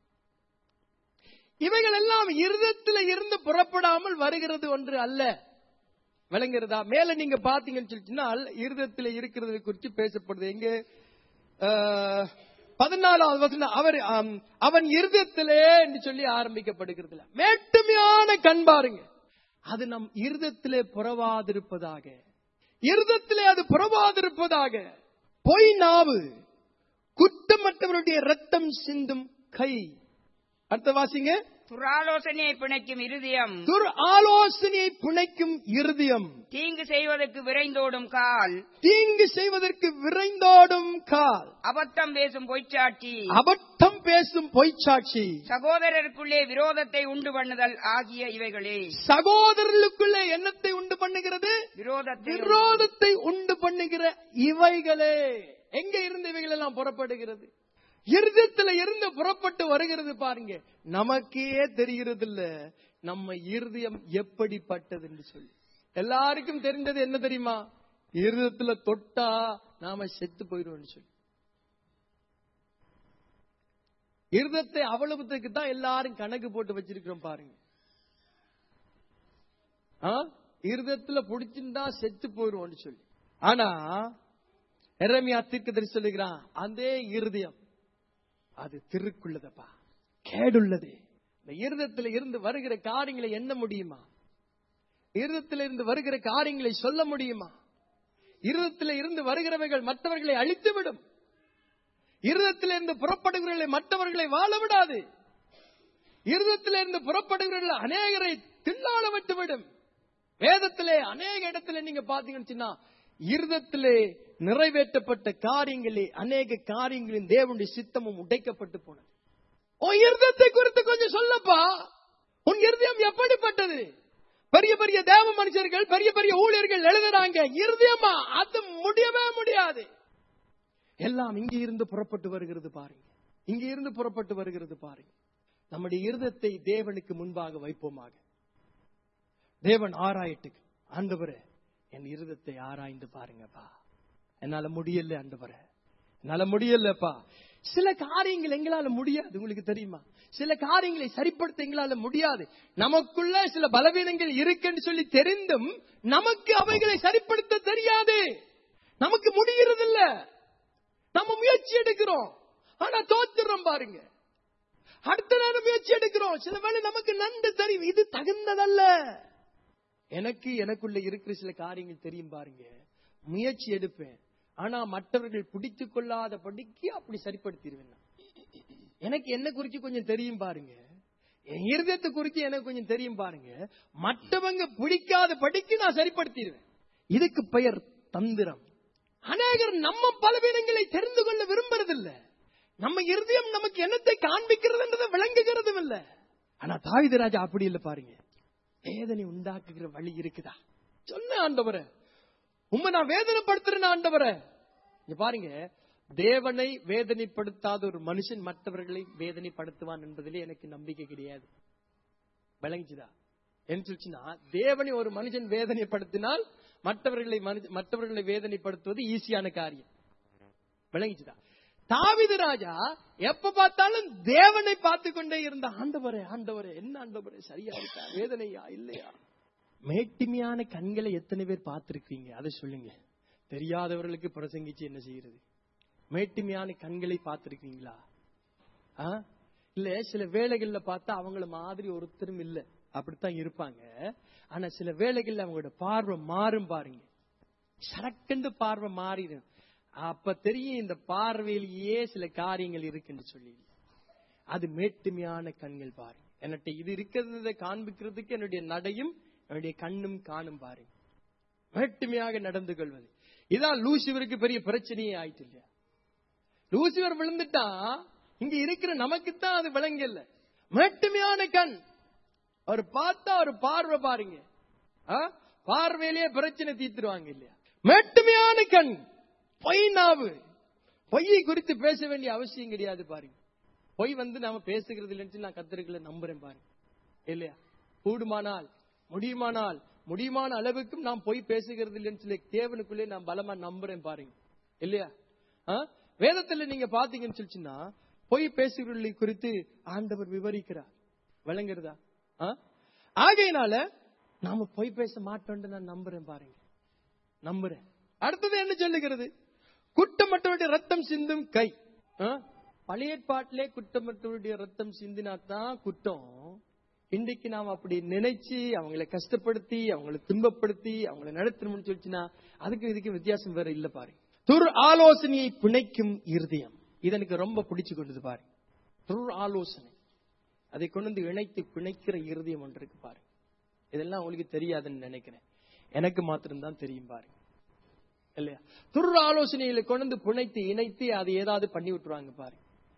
இவைகள் எல்லாம் இருதயத்தில் இருந்து புறப்படாமல் வருகிறது ஒன்று அல்ல விளங்குறதா மேல நீங்க பாத்தீங்கன்னு சொல்லிச்சுனால் இருதயத்தில் இருக்கிறது குறித்து பேசப்படுது எங்க ஆஹ், பதினாலாவது வசனம் அவர் ஆம், அவன் இருதயத்திலே என்று சொல்லி ஆரம்பிக்கப்படுகிறது இல்ல. மேட்டுமையான கண் பாருங்க அது நம் இருதயத்திலே புறவாதிருப்பதாக இருதயத்திலே அது புறவாதிருப்பதாக பொய் நாவு குற்றமற்றவருடைய ரத்தம் சிந்தும் கை அடுத்த வாசிங்க துராலோசனையை பிணைக்கும் இருதயம் துர் ஆலோசனையை புனைக்கும் இருதயம் தீங்கு செய்வதற்கு விரைந்தோடும் கால் தீங்கு செய்வதற்கு விரைந்தோடும் கால் அபத்தம் பேசும் பொய்ச்சாட்சி அபத்தம் பேசும் பொய்ச்சாட்சி சகோதரருக்குள்ளே விரோதத்தை உண்டு பண்ணுதல் ஆகிய இவைகளே சகோதரர்களுக்குள்ளே எண்ணத்தை உண்டு பண்ணுகிறது விரோதத்தை விரோதத்தை உண்டு பண்ணுகிற இவைகளே எங்க இருந்து இவைகள் எல்லாம் புறப்படுகிறது இருதயத்துல இருந்து புறப்பட்டு வருகிறது பாருங்க நமக்கே தெரிகிறது இல்ல நம்ம இருதயம் எப்படிப்பட்டது என்று சொல்லி எல்லாருக்கும் தெரிந்தது என்ன தெரியுமா இருதயத்துல தொட்டா நாம செத்து போயிடுவோம்னு சொல்லி இருதயத்தை அவ்வளவுத்துக்கு தான் எல்லாரும் கணக்கு போட்டு வச்சிருக்கிறோம் பாருங்க ஆ? இருதயத்துல புடிச்சிருந்தா செத்து போயிடுவோம்னு சொல்லி ஆனா எரமியா தீர்க்கதரிசி சொல்லுகிறான் அந்த இருதயம் அது திருக்குள்ளதப்பா கேடுள்ளது இந்த இருதயத்துல இருந்து வருகிற காரியங்களை எண்ண முடியுமா இருதயத்துல இருந்து வருகிற காரியங்களை சொல்ல முடியுமா இருதயத்துல இருந்து வருகிறவைகள் மற்றவர்களை அழித்துவிடும் இருதயத்தில இருந்து புறப்படுகிறவர்களை மற்றவர்களை வாழ விடாது இருதயத்தில இருந்து புறப்படுகிறவர்கள் அநேகரை தில்லாள விட்டுவிடும் வேதத்திலே அநேக இடத்துல நீங்க பாத்தீங்கன்னு சொன்னா இருதத்திலே நிறைவேற்றப்பட்ட காரியங்களே அநேக காரியங்களின் தேவனுடைய சித்தமும் உடைக்கப்பட்டு போனது உன் இருதயத்தை குறித்து கொஞ்சம் சொல்லப்பா உன் இருதயம் எப்படிப்பட்டது பெரிய பெரிய தேவ மனுஷர்கள் பெரிய பெரிய ஊழியர்கள் எழுதுறாங்க இருதயமா அது முடியவே முடியாது எல்லாம் இங்க இருந்து புறப்பட்டு வருகிறது பாருங்க இங்க இருந்து புறப்பட்டு வருகிறது பாருங்க நம்முடைய இருதத்தை தேவனுக்கு முன்பாக வைப்போமாக தேவன் ஆராயட்டுக்கு ஆண்டவரே என் இருதத்தை ஆராய்ந்து பாருங்கப்பா என்னால முடியல ஆண்டவரே என்னால முடியலப்பா சில காரியங்கள் எங்களால முடியாது உங்களுக்கு தெரியுமா சில காரியங்களை சரிப்படுத்த எங்களால முடியாது நமக்குள்ள சில பலவீனங்கள் இருக்குன்னு சொல்லி தெரிந்தும் நமக்கு அவைகளை சரிப்படுத்த தெரியாது நமக்கு முடிகிறது இல்ல நம்ம முயற்சி எடுக்கிறோம் ஆனா தோத்துறோம் பாருங்க அடுத்த நேரம் முயற்சி எடுக்கிறோம் சில வேளை நமக்கு நன்கு தெரியும் இது தகுந்ததல்ல எனக்கு எனக்குள்ள இருக்கிற சில காரியங்கள் தெரியும் பாருங்க முயற்சி எடுப்பேன் ஆனா மற்றவர்கள் பிடித்துக் கொள்ளாத படிக்கு அப்படி சரிப்படுத்திடுவேன் நான். எனக்கு என்ன குறிச்சு கொஞ்சம் தெரியும் பாருங்க என் இருதயத்தை குறித்து எனக்கு கொஞ்சம் தெரியும் பாருங்க மற்றவங்க பிடிக்காத படிக்கு நான் சரிப்படுத்திடுவேன் இதுக்கு பெயர் தந்திரம் அநேகர் நம்ம பலவீனங்களை தெரிந்து கொள்ள விரும்புறதில்ல நம்ம இருதயம் நமக்கு என்னத்தை காண்பிக்கிறதுன்றதை விளங்குகிறதும் இல்ல ஆனா தாவித ராஜா அப்படி இல்ல பாருங்க வேதனை உண்டாக்குகிற வழி இருக்குதா சொன்ன ஆண்டவரே உண்மை நான் வேதனைப்படுத்துறேன் ஆண்டவரே இங்க பாருங்க தேவனை வேதனைப்படுத்தாத ஒரு மனுஷன் மற்றவர்களை வேதனைப்படுத்துவான் என்பதிலே எனக்கு நம்பிக்கை கிடையாது விளங்குச்சுதா என்ன சொல்லுச்சுன்னா தேவனை ஒரு மனுஷன் வேதனைப்படுத்தினால் மற்றவர்களை மனுஷ- மற்றவர்களை வேதனைப்படுத்துவது ஈஸியான காரியம் விளங்குச்சுதா தாவிது ராஜா எப்ப பார்த்தாலும் தேவனை பார்த்து கொண்டே இருந்த ஆண்டவரே ஆண்டவரே என்ன ஆண்டவரே சரியா இருக்கா வேதனையா இல்லையா மேட்டிமையான கண்களை எத்தனை பேர் பார்த்திருக்கீங்க அதை சொல்லுங்க தெரியாதவர்களுக்கு பிரசங்கிச்சு என்ன செய்யறது மேட்டிமையான கண்களை பார்த்திருக்கீங்களா ஆ? இல்ல சில வேலைகள்ல பார்த்தா அவங்கள மாதிரி ஒருத்தரும் இல்ல அப்படித்தான் இருப்பாங்க ஆனா சில வேலைகள்ல அவங்களோட பார்வை மாறும் பாருங்க சரக்கண்டு பார்வை மாறிடும் அப்ப தெரியும் இந்த பார்வையிலேயே சில காரியங்கள் இருக்குன்னு சொல்லி அது மேட்டுமையான கண்கள் பாருங்க என்னட்ட இது இருக்கிறத காண்பிக்கிறதுக்கு என்னுடைய நடையும் என்னுடைய கண்ணும் காணும் பாருங்க மேட்டுமையாக நடந்து கொள்வது இதான் லூசிவருக்கு பெரிய பிரச்சனையே ஆயிட்டு இல்லையா லூசிபர் விழுந்துட்டா இங்க இருக்கிற நமக்குத்தான் அது விளங்கல மேட்டுமையான கண் அவர் பார்த்தா ஒரு பார்வை பாருங்க ஆ? பார்வையிலேயே பிரச்சனை தீர்த்துருவாங்க இல்லையா மேட்டுமையான கண் பொய் நாவு பொய்யை குறித்து பேச வேண்டிய அவசியம் கிடையாது பாருங்க பொய் வந்து நாம பேசுகிறது இல்லைன்னு சொல்லி நான் கத்திரிக்கல நம்புறேன் பாருங்க இல்லையா கூடுமானால் முடியுமானால் முடியுமான அளவுக்கும் நாம் பொய் பேசுகிறது இல்லைன்னு சொல்லி தேவனுக்குள்ளே நான் பலமா நம்புறேன் பாருங்க இல்லையா ஆ? வேதத்துல நீங்க பாத்தீங்கன்னு சொல்லிச்சுன்னா பொய் பேசுகிறவர்களை குறித்து ஆண்டவர் விவரிக்கிறார் விளங்குறதா ஆ? ஆகையினால நாம பொய் பேச மாட்டோம்னு நான் நம்புறேன் பாருங்க நம்புறேன் அடுத்தது என்ன சொல்லுகிறது குற்றமற்றவருடைய ரத்தம் சிந்தும் கை ஆ? பழைய ஏற்பாட்டிலே குற்றமற்றவருடைய ரத்தம் சிந்தினாதான் குற்றம் இன்றைக்கு நாம் அப்படி நினைச்சு அவங்களை கஷ்டப்படுத்தி அவங்களை துன்பப்படுத்தி அவங்களை நடத்தணும்னு சொல்லிச்சுன்னா அதுக்கு இதுக்கு வித்தியாசம் வேற இல்ல பாருங்க துர் ஆலோசனையை பிணைக்கும் இருதயம் இது எனக்கு ரொம்ப பிடிச்சு கொண்டது பாருங்க துர் ஆலோசனை அதை கொண்டு வந்து இணைத்து பிணைக்கிற இருதயம் ஒன்று இருக்கு பாருங்க இதெல்லாம் உங்களுக்கு தெரியாதுன்னு நினைக்கிறேன் எனக்கு மாத்திரம்தான் தெரியும் பாருங்க இல்லையா துர் ஆலோசனைகளை கொண்டு வந்து பிணைத்து இணைத்து அதை ஏதாவது பண்ணி விட்டுருவாங்க பாருங்க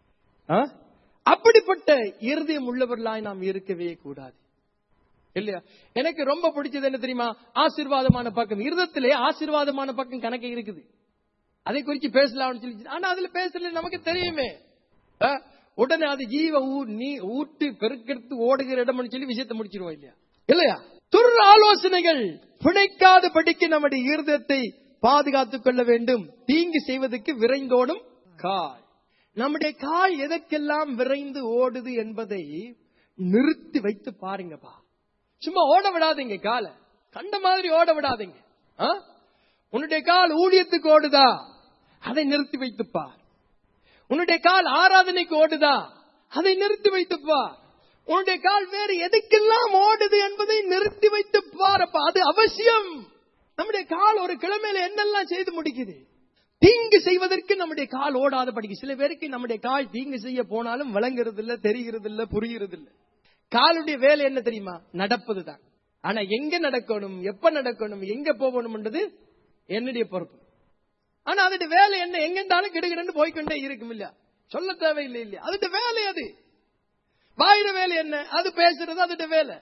ஆ? அப்படிப்பட்ட இருதயம் உள்ளவர்களாய் நாம் இருக்கவே கூடாது இல்லையா எனக்கு ரொம்ப பிடிச்சது என்ன தெரியுமா ஆசீர்வாதமான பக்கம் இருதத்திலே ஆசீர்வாதமான பக்கம் கணக்கு இருக்குது அதை குறித்து பேசலாம்னு சொல்லி ஆனா அதுல பேசல நமக்கு தெரியுமே ஆ? உடனே அது ஜீவ ஊ- நீ ஊட்டு பெருக்கெடுத்து ஓடுகிற இடம்னு சொல்லி விஷயத்தை முடிச்சிருவோம் இல்லையா இல்லையா துர் ஆலோசனைகள் பிழைக்காத படிக்கு நம்முடைய இருதயத்தை பாதுகாத்துக் கொள்ள வேண்டும் தீங்கு செய்வதற்கு விரைந்தோடும் கால் நம்முடைய கால் எதற்கெல்லாம் விரைந்து ஓடுது என்பதை நிறுத்தி வைத்து பாருங்கப்பா சும்மா ஓட விடாதீங்க காலை கண்ட மாதிரி ஓட விடாதீங்க ஆ? உன்னுடைய கால் ஊழியத்துக்கு ஓடுதா அதை நிறுத்தி வைத்து பார் உன்னுடைய கால் ஆராதனைக்கு ஓடுதா அதை நிறுத்தி வைத்து பார் உன்னுடைய கால் வேறு எதுக்கெல்லாம் ஓடுது என்பதை நிறுத்தி வைத்து பாரப்பா அது அவசியம் நம்முடைய கால் ஒரு கிழமையில என்னெல்லாம் செய்து முடிக்குது தீங்கு செய்வதற்கு நம்முடைய கால் ஓடாத படிக்கு சில பேருக்கு நம்முடைய கால் தீங்கு செய்ய போனாலும் விளங்குறது இல்ல தெரிகிறது இல்ல புரிகிறது இல்ல காலுடைய வேலை என்ன தெரியுமா நடப்பதுதான் ஆனா எங்க நடக்கணும் எப்ப நடக்கணும் எங்க போகணும்ன்றது என்னுடைய பொறுப்பு ஆனா அதோட வேலை என்ன எங்கெண்டாலும் கிடுகிடன்னு போய்க்கொண்டே இருக்கும் இல்ல சொல்ல தேவையில்லை இல்லையா அதோட வேலை அது வாயிட வேலை என்ன அது பேசுறது அதோட வேலை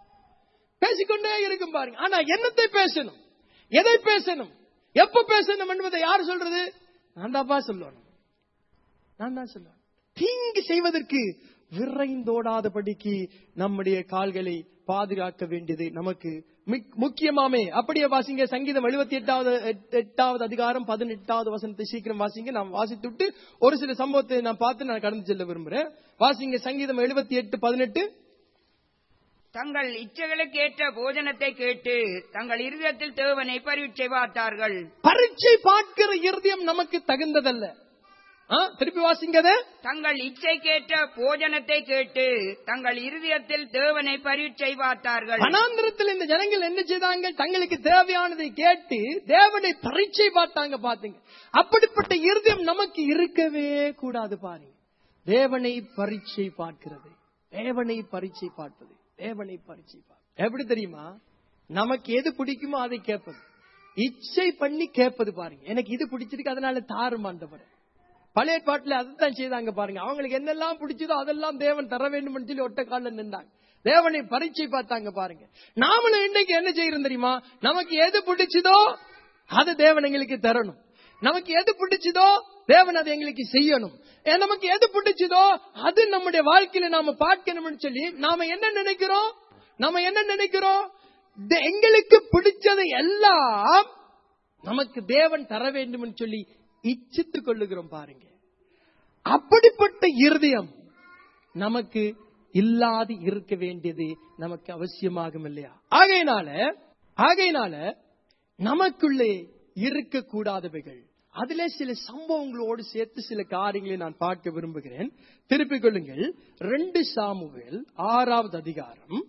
பேசிக்கொண்டே இருக்கும் பாருங்க ஆனா என்னத்தை பேசணும் எதை பேசணும் எப்ப பேசணும் என்பதை யார் சொல்றது நான் தான்ப்பா சொல்லணும் நான் தான் சொல்லணும் தீங்கு செய்வதற்கு விரைந்தோடாதபடிக்கு நம்முடைய கால்களை பாதுகாக்க வேண்டியது நமக்கு மிக்- முக்கியமாமே அப்படியே வாசிங்க சங்கீதம் எழுபத்தி எட்டாவது எட்டாவது அதிகாரம் பதினெட்டாவது வசனத்தை சீக்கிரம் வாசிங்க நான் வாசித்துட்டு ஒரு சில சம்பவத்தை நான் பார்த்து நான் கடந்து செல்ல விரும்புறேன் வாசிங்க சங்கீதம் எழுபத்தி எட்டு பதினெட்டு தங்கள் இச்சைகளுக்கு ஏற்ற போஜனத்தை கேட்டு தங்கள் இருதயத்தில் தேவனை பரீட்சை பார்த்தார்கள் பரீட்சை பார்க்கிற இருதயம் நமக்கு தகுந்ததல்ல ஆ, திருப்பி வாசிங்கத தங்கள் இச்சைக்கேற்ற போஜனத்தை கேட்டு தங்கள் இருதயத்தில் தேவனை பரீட்சை பார்த்தார்கள் வனாந்திரத்தில் இந்த ஜனங்கள் என்ன செய்தாங்க தங்களுக்கு தேவையானதை கேட்டு தேவனை பரீட்சை பார்த்தாங்க பாத்தீங்க அப்படிப்பட்ட இருதயம் நமக்கு இருக்கவே கூடாது பாருங்க தேவனை பரீட்சை பார்க்கிறது தேவனை பரீட்சை பார்ப்பது தேவனை பரீட்சை பார்ப்பது எப்படி தெரியுமா நமக்கு எது பிடிக்குமோ அதை கேட்பது இச்சை பண்ணி கேட்பது பாருங்க எனக்கு இது பிடிச்சிருக்கு அதனால தாறுமாண்டவர் பழைய பாட்டுல அதைத்தான் செய்தாங்க பாருங்க அவங்களுக்கு என்னெல்லாம் பிடிச்சதோ அதெல்லாம் தேவன் தர வேண்டும் சொல்லி ஒட்ட காலில் நின்றாங்க தேவனை பரீட்சை பார்த்தாங்க பாருங்க நாமளும் இன்னைக்கு என்ன செய்யறோம் தெரியுமா நமக்கு எது பிடிச்சதோ அது தேவன் எங்களுக்கு தரணும் நமக்கு எது பிடிச்சதோ தேவன் அதை எங்களுக்கு செய்யணும் ஏ, நமக்கு எது பிடிச்சதோ அது நம்முடைய வாழ்க்கையில நாம பார்க்கணும்னு சொல்லி நாம என்ன நினைக்கிறோம் நாம என்ன நினைக்கிறோம் தே- எங்களுக்கு பிடிச்சதை எல்லாம் நமக்கு தேவன் தர வேண்டும் சொல்லி இச்சித்துக் கொள்ளுகிறோம் பாருங்க அப்படிப்பட்ட இருதயம் நமக்கு இல்லாது இருக்க வேண்டியது நமக்கு அவசியமாகும் இல்லையா ஆகையினால ஆகையினால நமக்குள்ளே இருக்கக்கூடாதவைகள் அதிலே சில சம்பவங்களோடு சேர்த்து சில காரியங்களை நான் பார்க்க விரும்புகிறேன் திருப்பிக் கொள்ளுங்கள் ரெண்டு சாமுவேல் ஆறாவது அதிகாரம்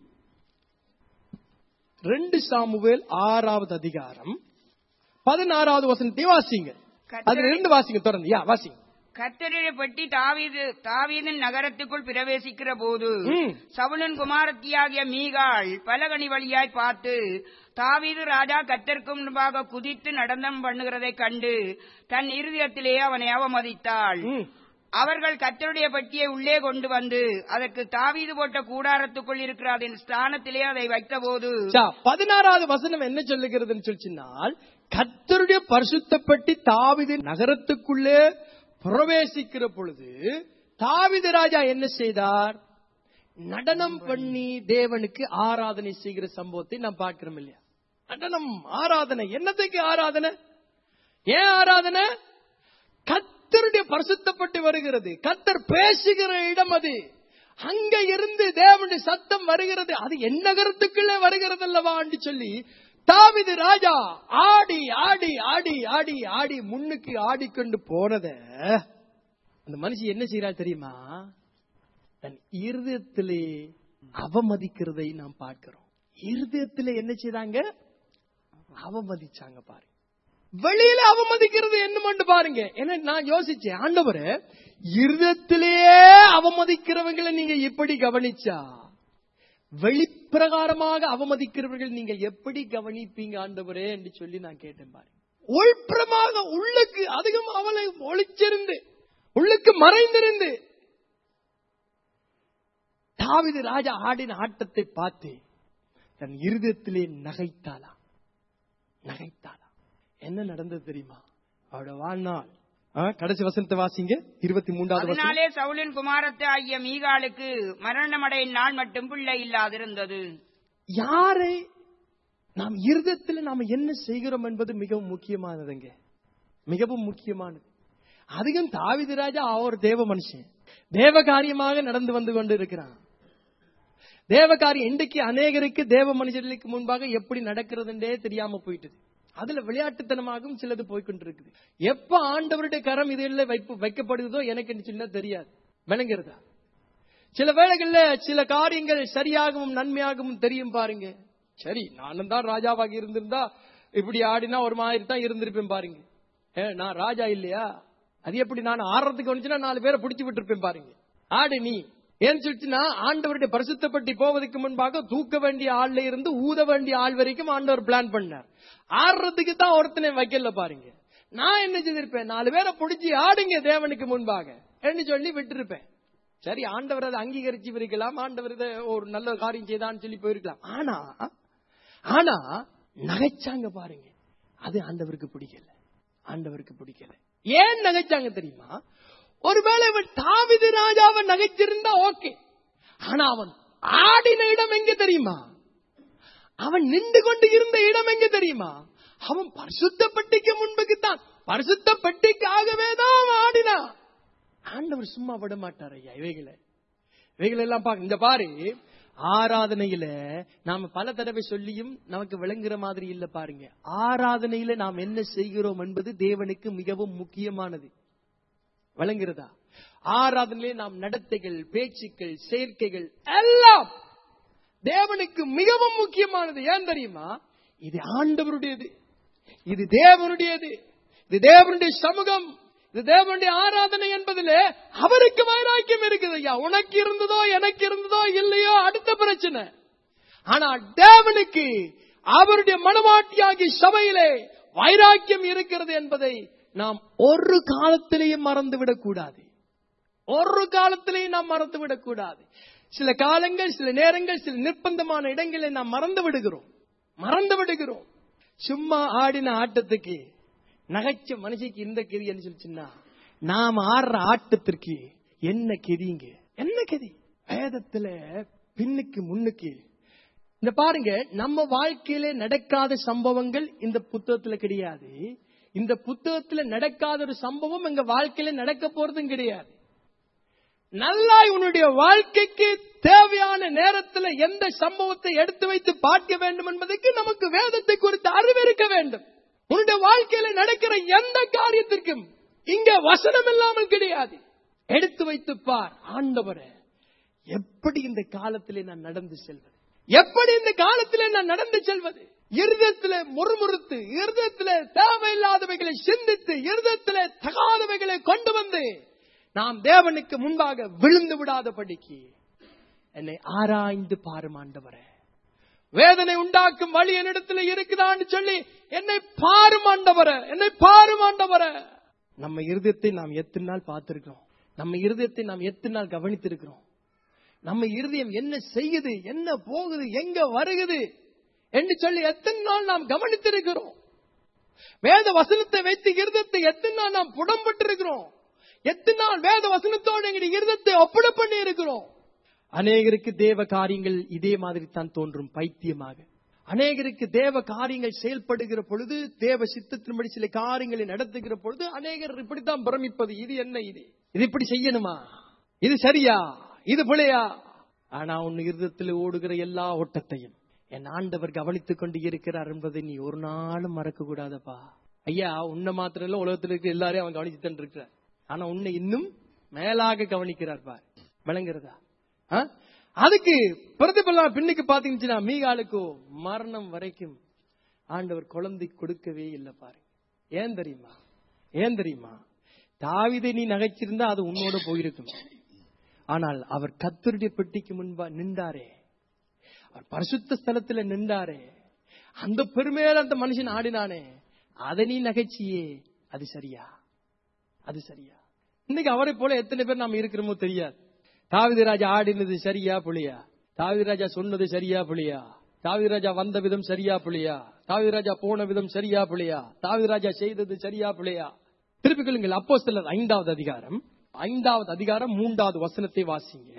ரெண்டு சாமுவேல் ஆறாவது அதிகாரம் பதினாறாவது வசனத்தை வாசிங்க அதுல ரெண்டு வாசிங்க தொடர்ந்து யா வாசிங்க கத்தருடைய பெட்டி தாவீது தாவீதின் நகரத்துக்குள் பிரவேசிக்கிற போது ம். சவுலன் குமாரத்தியாகிய மீகாள் பலகனி வழியாய் பார்த்து தாவீது ராஜா கத்தருக்கு முன்பாக குதித்து நடந்தம் பண்ணுகிறதைக் கண்டு தன் இருதயத்திலே அவனை அவமதித்தாள் ம். அவர்கள் கத்தருடைய பெட்டியை உள்ளே கொண்டு வந்து அதற்கு தாவீது போட்ட கூடாரத்துக்குள் இருக்கிற அதன் ஸ்தானத்திலே அதை வைத்தபோது சா, பதினாறாவது வசனம் என்ன சொல்லுகிறதுன்னு சொல்லிச்சுனால் கர்த்தருடைய பரிசுத்தப்பட்டி தாவிது நகரத்துக்குள்ளே பிரவேசிக்கிற பொழுது தாவிது ராஜா என்ன செய்தார் நடனம் பண்ணி தேவனுக்கு ஆராதனை செய்கிற சம்பவத்தை நாம் பார்க்கிறோம் இல்லையா நடனம் ஆராதனை என்னத்துக்கு ஆராதனை ஏன் ஆராதனை கத்தருடைய பரிசுத்தப்பட்டு வருகிறது கத்தர் பேசுகிற இடம் அது அங்க இருந்து தேவனுடைய சத்தம் வருகிறது அது என் நகரத்துக்குள்ளே வருகிறது அல்லவா என்று சொல்லி தாவிது ராஜா ஆடி ஆடி ஆடி ஆடி ஆடி முன்னுக்கு ஆடிக்கொண்டு போனத அந்த மனுஷன் என்ன செய்யறா தெரியுமா தன் இருதயத்திலே அவமதிக்கிறதை நாம் பார்க்கிறோம் இருதயத்திலே என்ன செய்தாங்க அவமதிச்சாங்க பாருங்க வெளியில அவமதிக்கிறது என்னமென்று பாருங்க ஏன்னா நான் யோசிச்சேன் ஆண்டவரே இருதயத்திலேயே அவமதிக்கிறவங்களை நீங்க எப்படி கவனிச்சா வெளிப்பிரகாரமாக அவமதிக்கிறவர்கள் நீங்க எப்படி கவனிப்பீங்க ஆண்டவரே என்று சொல்லி நான் கேட்டேன் பாருங்க உள்புறமாக உள்ளுக்கு அதிகம் அவளை ஒளிச்சிருந்து உள்ளுக்கு மறைந்திருந்து தாவிது ராஜா ஆடின ஆட்டத்தை பார்த்து தன் இருதயத்திலே நகைத்தாளா நகைத்தாளா என்ன நடந்தது தெரியுமா அவட வாழ்நாள் ஆ, கடைசி வசனத்தை வாசிங்க இருபத்தி மூன்றாவது வசனம் அதனாலே சவுலின் குமாரத்து ஆகிய மீகாளுக்கு மரணமடையும் நாள் மட்டும் பிள்ளை இல்லாதிருந்தது யாரை நாம் இருதயத்தில் நாம என்ன செய்கிறோம் என்பது மிகவும் முக்கியமானதுங்க மிகவும் முக்கியமானது அதிகம் தாவிது ராஜா அவர் தேவ மனுஷன் தேவ காரியமாக நடந்து வந்து கொண்டு இருக்கிறான் தேவ காரியம் இன்றைக்கு அநேகருக்கு தேவ மனுஷர்களுக்கு முன்பாக எப்படி நடக்கிறதுன்றே தெரியாம போயிட்டது அதுல விளையாட்டுத்தனமாகவும் சிலது போய்கொண்டிருக்குது எப்ப ஆண்டவருடைய கரம் இதில் வைப்பு வைக்கப்படுதோ எனக்கு என்ன சொல்ல தெரியாது விளங்குறதா சில வேளைகள்ல சில காரியங்கள் சரியாகவும் நன்மையாகவும் தெரியும் பாருங்க சரி நானும் தான் ராஜாவாக இருந்திருந்தா இப்படி ஆடினா ஒரு மாதிரி தான் இருந்திருப்பேன் பாருங்க ஏ, நான் ராஜா இல்லையா அது எப்படி நான் ஆடுறதுக்கு வந்துச்சுன்னா நாலு பேரை பிடிச்சு விட்டுருப்பேன் பாருங்க ஆடு நீ ஏன்னு சொல்லிச்சுன்னா ஆண்டவருடைய பரிசுத்தப்பட்டி போவதற்கு முன்பாக தூக்க வேண்டிய ஆள்ல இருந்து ஊத வேண்டிய ஆள் வரைக்கும் ஆண்டவர் பிளான் பண்ணார் ஆடுறதுக்கு தான் ஒருத்தனை வைக்கல பாருங்க நான் என்ன செய்திருப்பேன் நாலு பேரை பிடிச்சி ஆடுங்க தேவனுக்கு முன்பாக என்று சொல்லி விட்டிருப்பேன் சரி ஆண்டவர் அதை அங்கீகரிச்சு இருக்கலாம் ஆண்டவர் இதை ஒரு நல்ல காரியம் செய்தான்னு சொல்லி போயிருக்கலாம் ஆனா ஆனா நகைச்சாங்க பாருங்க அது ஆண்டவருக்கு பிடிக்கல ஆண்டவருக்கு பிடிக்கல ஏன் நகைச்சாங்க தெரியுமா ஒருவேளை இவன் தாவிது ராஜாவை நகைச்சிருந்தா ஓகே ஆனா அவன் ஆடின இடம் எங்க தெரியுமா அவன் நின்று கொண்டு இருந்த இடம் எங்க தெரியுமா அவன் பரிசுத்த பெட்டிக்கு முன்புக்கு தான் பரிசுத்த பெட்டிக்காகவே தான் அவன் ஆடினான் ஆண்டவர் சும்மா விட மாட்டார் ஐயா இவைகளை இவைகளை எல்லாம் பாக்க இந்த பாரு ஆராதனையில நாம பல தடவை சொல்லியும் நமக்கு விளங்குற மாதிரி இல்ல பாருங்க ஆராதனையில நாம் என்ன செய்கிறோம் என்பது தேவனுக்கு மிகவும் முக்கியமானது விளங்குறதா ஆராதனையிலே நாம் நடத்தைகள் பேச்சுக்கள் சேர்க்கைகள் எல்லாம் தேவனுக்கு மிகவும் முக்கியமானது ஏன் தெரியுமா இது ஆண்டவருடையது இது தேவனுடையது இது தேவனுடைய சமூகம் இது தேவனுடைய ஆராதனை என்பதிலே அவருக்கு வைராக்கியம் இருக்குது ஐயா உனக்கு இருந்ததோ எனக்கு இருந்ததோ இல்லையோ அடுத்த பிரச்சனை ஆனா தேவனுக்கு அவருடைய மனவாட்டியாகி சபையிலே வைராக்கியம் இருக்கிறது என்பதை நாம் ஒரு காலத்திலேயும் மறந்துவிடக் கூடாது ஒரு காலத்திலேயும் நாம் மறந்து விடக்கூடாது சில காலங்கள் சில நேரங்கள் சில நிர்பந்தமான இடங்களை நாம் மறந்து விடுகிறோம் மறந்து விடுகிறோம் சும்மா ஆடின ஆட்டத்துக்கு நகைச்ச மனுஷிக்கு இந்த கெதின்னு சொல்லிச்சுன்னா நாம் ஆடுற ஆட்டத்திற்கு என்ன கெதிங்க என்ன கெதி வேதத்துல பின்னுக்கு முன்னுக்கு இந்த பாருங்க நம்ம வாழ்க்கையில நடக்காத சம்பவங்கள் இந்த புத்தகத்துல கிடையாது இந்த புத்தகத்துல நடக்காத ஒரு சம்பவம் எங்க வாழ்க்கையில நடக்க போறதும் கிடையாது நல்லா உன்னுடைய வாழ்க்கைக்கு தேவையான நேரத்தில் எந்த சம்பவத்தை எடுத்து வைத்து பார்க்க வேண்டும் என்பதற்கு நமக்கு வேதத்தை குறித்து அறிவு இருக்க வேண்டும் உன்னுடைய வாழ்க்கையில நடக்கிற எந்த காரியத்திற்கும் இங்க வசனம் இல்லாமல் கிடையாது எடுத்து வைத்து பார் ஆண்டவரே எப்படி இந்த காலத்திலே நான் நடந்து செல்வது எப்படி இந்த காலத்திலே நான் நடந்து செல்வது இருதயத்திலே முறுமுறுத்து இருதயத்திலே தேவையில்லாதவைகளை சிந்தித்து இருதயத்திலே தகாதவைகளை கொண்டு வந்து நாம் தேவனுக்கு முன்பாக விழுந்து விடாதபடிக்கு என்னை ஆராய்ந்து பாரும் ஆண்டவரே வேதனை உண்டாக்கும் வழி என்னிடத்துல இருக்குதான்னு சொல்லி என்னை பாரும் ஆண்டவரே என்னை பாரும் ஆண்டவரே நம்ம இருதயத்தை நாம் எத்தனை நாள் பார்த்திருக்கிறோம் நம்ம இருதயத்தை நாம் எத்தனை நாள் கவனித்திருக்கிறோம் நம்ம இருதயம் என்ன செய்யுது என்ன போகுது எங்க வருகுது என்று சொல்லி எத்தனை நாள் நாம் கவனித்திருக்கிறோம் வேத வசனத்தை வைத்து இருதயத்தை எத்தனை நாள் நாம் புடம்பட்டு இருக்கிறோம் எத்தனை நாள் வேத வசனத்தோடு எங்களுடைய இருதத்தை ஒப்பிட பண்ணி இருக்கிறோம் அநேகருக்கு தேவ காரியங்கள் இதே மாதிரி தான் தோன்றும் பைத்தியமாக அநேகருக்கு தேவ காரியங்கள் செயல்படுகிற பொழுது தேவ சித்தத்தின்படி சில காரியங்களை நடத்துகிற பொழுது அநேகர் இப்படித்தான் பிரமிப்பது இது என்ன இது இது இப்படி செய்யணுமா இது சரியா இது பிழையா ஆனா உன் இருதத்தில் ஓடுகிற எல்லா ஓட்டத்தையும் என் ஆண்டவர் கவனித்துக் கொண்டு இருக்கிறார் என்பதை நீ ஒரு நாளும் மறக்க கூடாதப்பா ஐயா உன்னை மாத்திரம் இல்ல உலகத்தில் இருக்க எல்லாரையும் அவன் கவனிச்சுதான் இருக்கிறார் ஆனா உன்னை இன்னும் மேலாக கவனிக்கிறார் பார் விளங்குறதா ஆ? அதுக்கு பிரதிபலம் பின்னுக்கு பாத்தீங்கன்னா மீகாலுக்கோ மரணம் வரைக்கும் ஆண்டவர் குழந்தை கொடுக்கவே இல்லை பாரு ஏன் தெரியுமா ஏன் தெரியுமா தாவிதை நீ நகைச்சிருந்தா அது உன்னோட போயிருக்கும் ஆனால் அவர் கத்தருடைய பெட்டிக்கு முன்பா நின்றாரே அவர் பரிசுத்த ஸ்தலத்துல நின்றாரே அந்த பெருமையில அந்த மனுஷன் ஆடினானே அதை நீ நகைச்சியே அது சரியா அது சரியா இன்னைக்கு அவரை போல எத்தனை பேர் நாம இருக்கிறோமோ தெரியாது தாவித ராஜா ஆடினது சரியா புளியா தாவித ராஜா சொன்னது சரியா புளியா தாவித ராஜா வந்த விதம் சரியா புளியா தாவித ராஜா போன விதம் சரியா புளியா தாவித ராஜா செய்தது சரியா புளியா திருப்பிக் கொள்ளுங்கள் அப்போ ஐந்தாவது அதிகாரம் ஐந்தாவது அதிகாரம் மூன்றாவது வசனத்தை வாசிங்க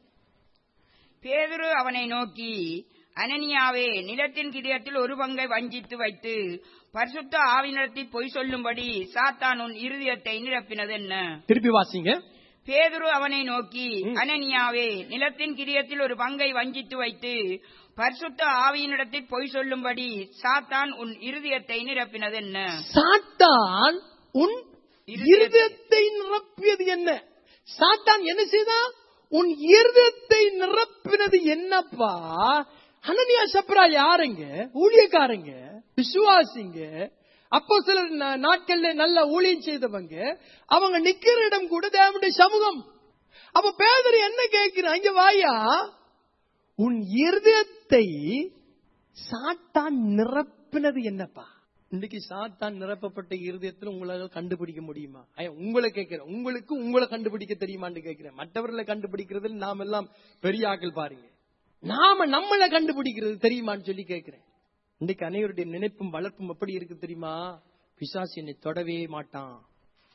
பேதுரு அவனை நோக்கி அனனியாவே நிலத்தின் கிரியத்தில் ஒரு பங்கை வஞ்சித்து வைத்து பரிசுத்த ஆவினத்தில் பொய் சொல்லும்படி சாத்தான் உன் இருதயத்தை நிரப்பினது என்ன திருப்பி வாசிங்க பேதுரு அவனை நோக்கி அனனியாவே நிலத்தின் கிரியத்தில் ஒரு பங்கை வஞ்சித்து வைத்து பரிசுத்த ஆவியினிடத்தில் பொய் சொல்லும்படி சாத்தான் உன் இருதயத்தை நிரப்பினது என்ன சாத்தான் உன் இருதயத்தை நிரப்பியது என்ன சாத்தான் என்ன செய்தான் உன் இருதயத்தை நிரப்பினது என்னப்பா அனனியா சப்ரா யாருங்க ஊழியக்காரங்க விசுவாசிங்க அப்போ சில நா- நாட்கள்ல நல்ல ஊழியம் செய்தவங்க அவங்க நிக்கிற இடம் கூட தேவனுடைய சமூகம் அப்ப பேதர் என்ன கேட்கிறான் இங்க வாயா உன் இருதயத்தை சாத்தான் நிரப்பினது என்னப்பா இன்னைக்கு சாத்தான் நிரப்பப்பட்ட இருதயத்துல உங்களால கண்டுபிடிக்க முடியுமா ஐயா, உங்களை கேட்கிறேன் உங்களுக்கு உங்களை கண்டுபிடிக்க தெரியுமான்னு கேட்கிறேன் மற்றவர்களை கண்டுபிடிக்கிறதுல நாம எல்லாம் பெரிய ஆக்கள் பாருங்க நாம நம்மளை கண்டுபிடிக்கிறது தெரியுமான்னு சொல்லி கேட்கிறேன் இன்னைக்கு அனைவருடைய நினைப்பும் வளர்ப்பும் எப்படி இருக்கு தெரியுமா பிசாசு என்னை தொடவே மாட்டான்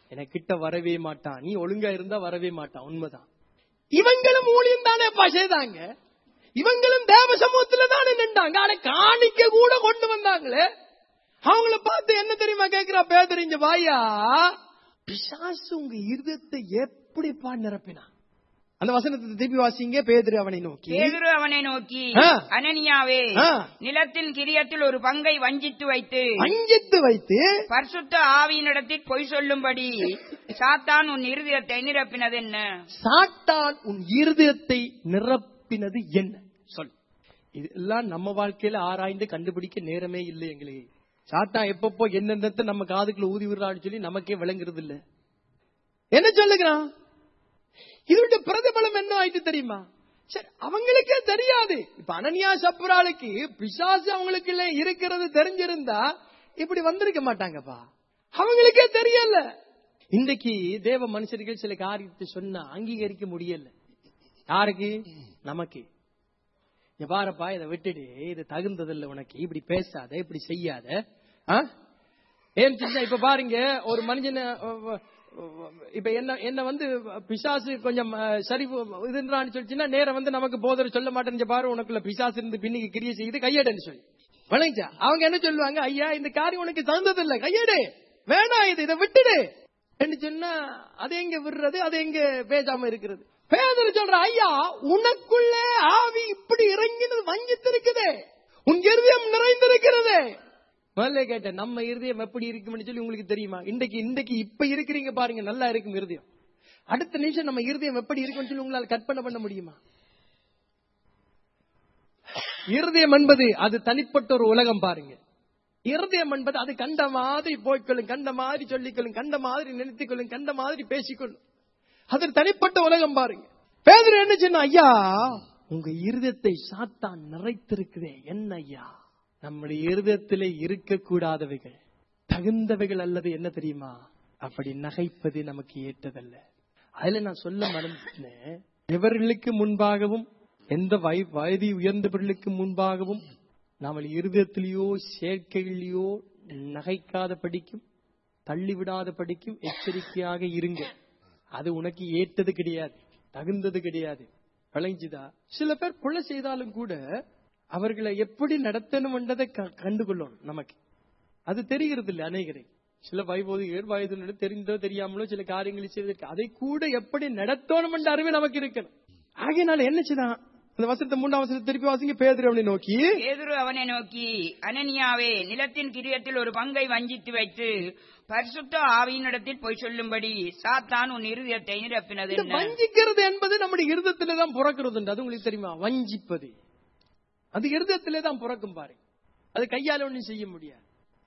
எனக்கு கிட்ட வரவே மாட்டான் நீ ஒழுங்கா இருந்தா வரவே மாட்டான் உண்மைதான் இவங்களும் ஊழியம் தானே செய்தாங்க இவங்களும் தேவ சமூகத்துல தானே நின்றாங்க ஆனா காணிக்க கூட கொண்டு வந்தாங்களே அவங்கள பார்த்து என்ன தெரியுமா கேக்குறா பேதறிஞ்ச வாயா பிசாசு உங்க இருதயத்தை எப்படிப்பா நிரப்பினா அந்த வசனத்தை திருப்பி வாசிங்க பேதுரு அவனை நோக்கி பேதுரு அவனை நோக்கி ஆ. அனனியாவே ஆ. நிலத்தின் கிரியத்தில் ஒரு பங்கை வஞ்சித்து வைத்து அஞ்சித்து வைத்து பரிசுத்த ஆவியினிடத்தில் பொய் சொல்லும்படி சாத்தான் உன் இருதயத்தை நிரப்பினது என்ன சாத்தான் உன் இருதயத்தை நிரப்பினது என்ன சொல் இதெல்லாம் நம்ம வாழ்க்கையில ஆராய்ந்து கண்டுபிடிக்க நேரமே இல்லை எங்களுக்கு சாத்தான் எப்பப்போ என்னென்னத்தை நம்ம காதுக்குள்ள ஊதி விடுறான்னு சொல்லி நமக்கே விளங்குறது இல்ல என்ன சொல்லுகிறான் இதோட பிரதிபலம் என்ன ஆயிட்டு தெரியுமா சரி அவங்களுக்கே தெரியாது இப்ப அனன்யா சப்புராளுக்கு பிசாசு அவங்களுக்குள்ள இருக்கிறது தெரிஞ்சிருந்தா இப்படி வந்திருக்க மாட்டாங்கப்பா அவங்களுக்கே தெரியல இன்றைக்கு தேவ மனுஷர்கள் சில காரியத்தை சொன்னா அங்கீகரிக்க முடியல யாருக்கு நமக்கு இங்க பாருப்பா இதை விட்டுடு இது தகுந்ததில்ல உனக்கு இப்படி பேசாத இப்படி செய்யாத ஆ? ஏன் சொன்னா இப்ப பாருங்க ஒரு மனுஷனை அஹ், அஹ், இப்ப என்ன என்ன வந்து பிசாசு கொஞ்சம் அஹ், சரி இதுன்றான்னு சொல்லிச்சுன்னா நேரம் வந்து நமக்கு போதர் சொல்ல மாட்டேன்னு பாரு உனக்குள்ள பிசாசு இருந்து பின்னுக்கு கிரியை செய்து கையேடுன்னு சொல்லி வணங்கிச்சா அவங்க என்ன சொல்லுவாங்க ஐயா இந்த காரியம் உனக்கு தகுந்ததில்ல கையேடு வேணாம் இது இதை விட்டுடு என்று சொன்னா அது எங்க விடுறது அது எங்க பேசாம இருக்கிறது பேதர் சொல்ற ஐயா உனக்குள்ளே ஆவி இப்படி இறங்கினது வஞ்சித்திருக்குதே உன் இருதயம் நிறைந்திருக்கிறதே முதல்ல கேட்டேன் நம்ம இருதயம் எப்படி இருக்கும்னு சொல்லி உங்களுக்கு தெரியுமா இன்றைக்கு இன்றைக்கு இப்ப இருக்கிறீங்க பாருங்க நல்லா இருக்கும் இருதயம் அடுத்த நிமிஷம் நம்ம இருதயம் எப்படி இருக்கும்னு சொல்லி உங்களால கற்பனை பண்ண முடியுமா இருதயம் என்பது அது தனிப்பட்ட ஒரு உலகம் பாருங்க இருதயம் என்பது அது கண்ட மாதிரி போய்க்கொள்ளும் கண்ட மாதிரி சொல்லிக்கொள்ளும் கண்ட மாதிரி நினைத்துக் கொள்ளும் கண்ட மாதிரி பேசிக்கொள்ளும் அது தனிப்பட்ட உலகம் பாருங்க பேதர் என்ன சொன்ன ஐயா உங்க இருதயத்தை சாத்தான் நிறைத்திருக்குதே என்ன ஐயா நம்முடைய இருதயத்திலே இருக்கக்கூடாதவைகள் தகுந்தவைகள் அல்லது என்ன தெரியுமா அப்படி நகைப்பது நமக்கு ஏற்றதல்ல அதுல நான் சொல்ல மறந்துட்டேன் இவர்களுக்கு முன்பாகவும் எந்த வய- வயது உயர்ந்தவர்களுக்கு முன்பாகவும் நாமல் இருதயத்திலேயோ சேர்க்கையிலேயோ நகைக்காத படிக்கும் தள்ளிவிடாத படிக்கும் எச்சரிக்கையாக இருங்க அது உனக்கு ஏற்றது கிடையாது தகுந்தது கிடையாது விளைஞ்சுதா சில பேர் கொலை செய்தாலும் கூட அவர்களை எப்படி நடத்தணும்ன்றதை க- கண்டுகொள்ளணும் நமக்கு அது தெரிகிறது இல்லை அநேகரை சில வயபோதிகள் வயது தெரிந்தோ தெரியாமலோ சில காரியங்களை செய்வதற்கு அதை கூட எப்படி நடத்தணும் என்ற அறிவு நமக்கு இருக்கணும் ஆகையினால என்ன செய்தான் அந்த வசனத்தை மூன்றாம் வசனத்தை திருப்பி வாசிங்க பேதுரு அவனை நோக்கி பேதுரு அவனை நோக்கி அனனியாவே நிலத்தின் கிரியத்தில் ஒரு பங்கை வஞ்சித்து வைத்து பரிசுத்த ஆவியினிடத்தில் பொய் சொல்லும்படி சாத்தான் உன் இருதயத்தை நிரப்பினது இந்த என்ன வஞ்சிக்கிறது என்பது நம்முடைய இருதயத்திலே தான் பிறக்கிறது அது உங்களுக்கு தெரியுமா வஞ்சிப்பது அது இருதயத்திலே தான் பிறக்கும் பாருங்க அது கையால ஒண்ணும் செய்ய முடியாது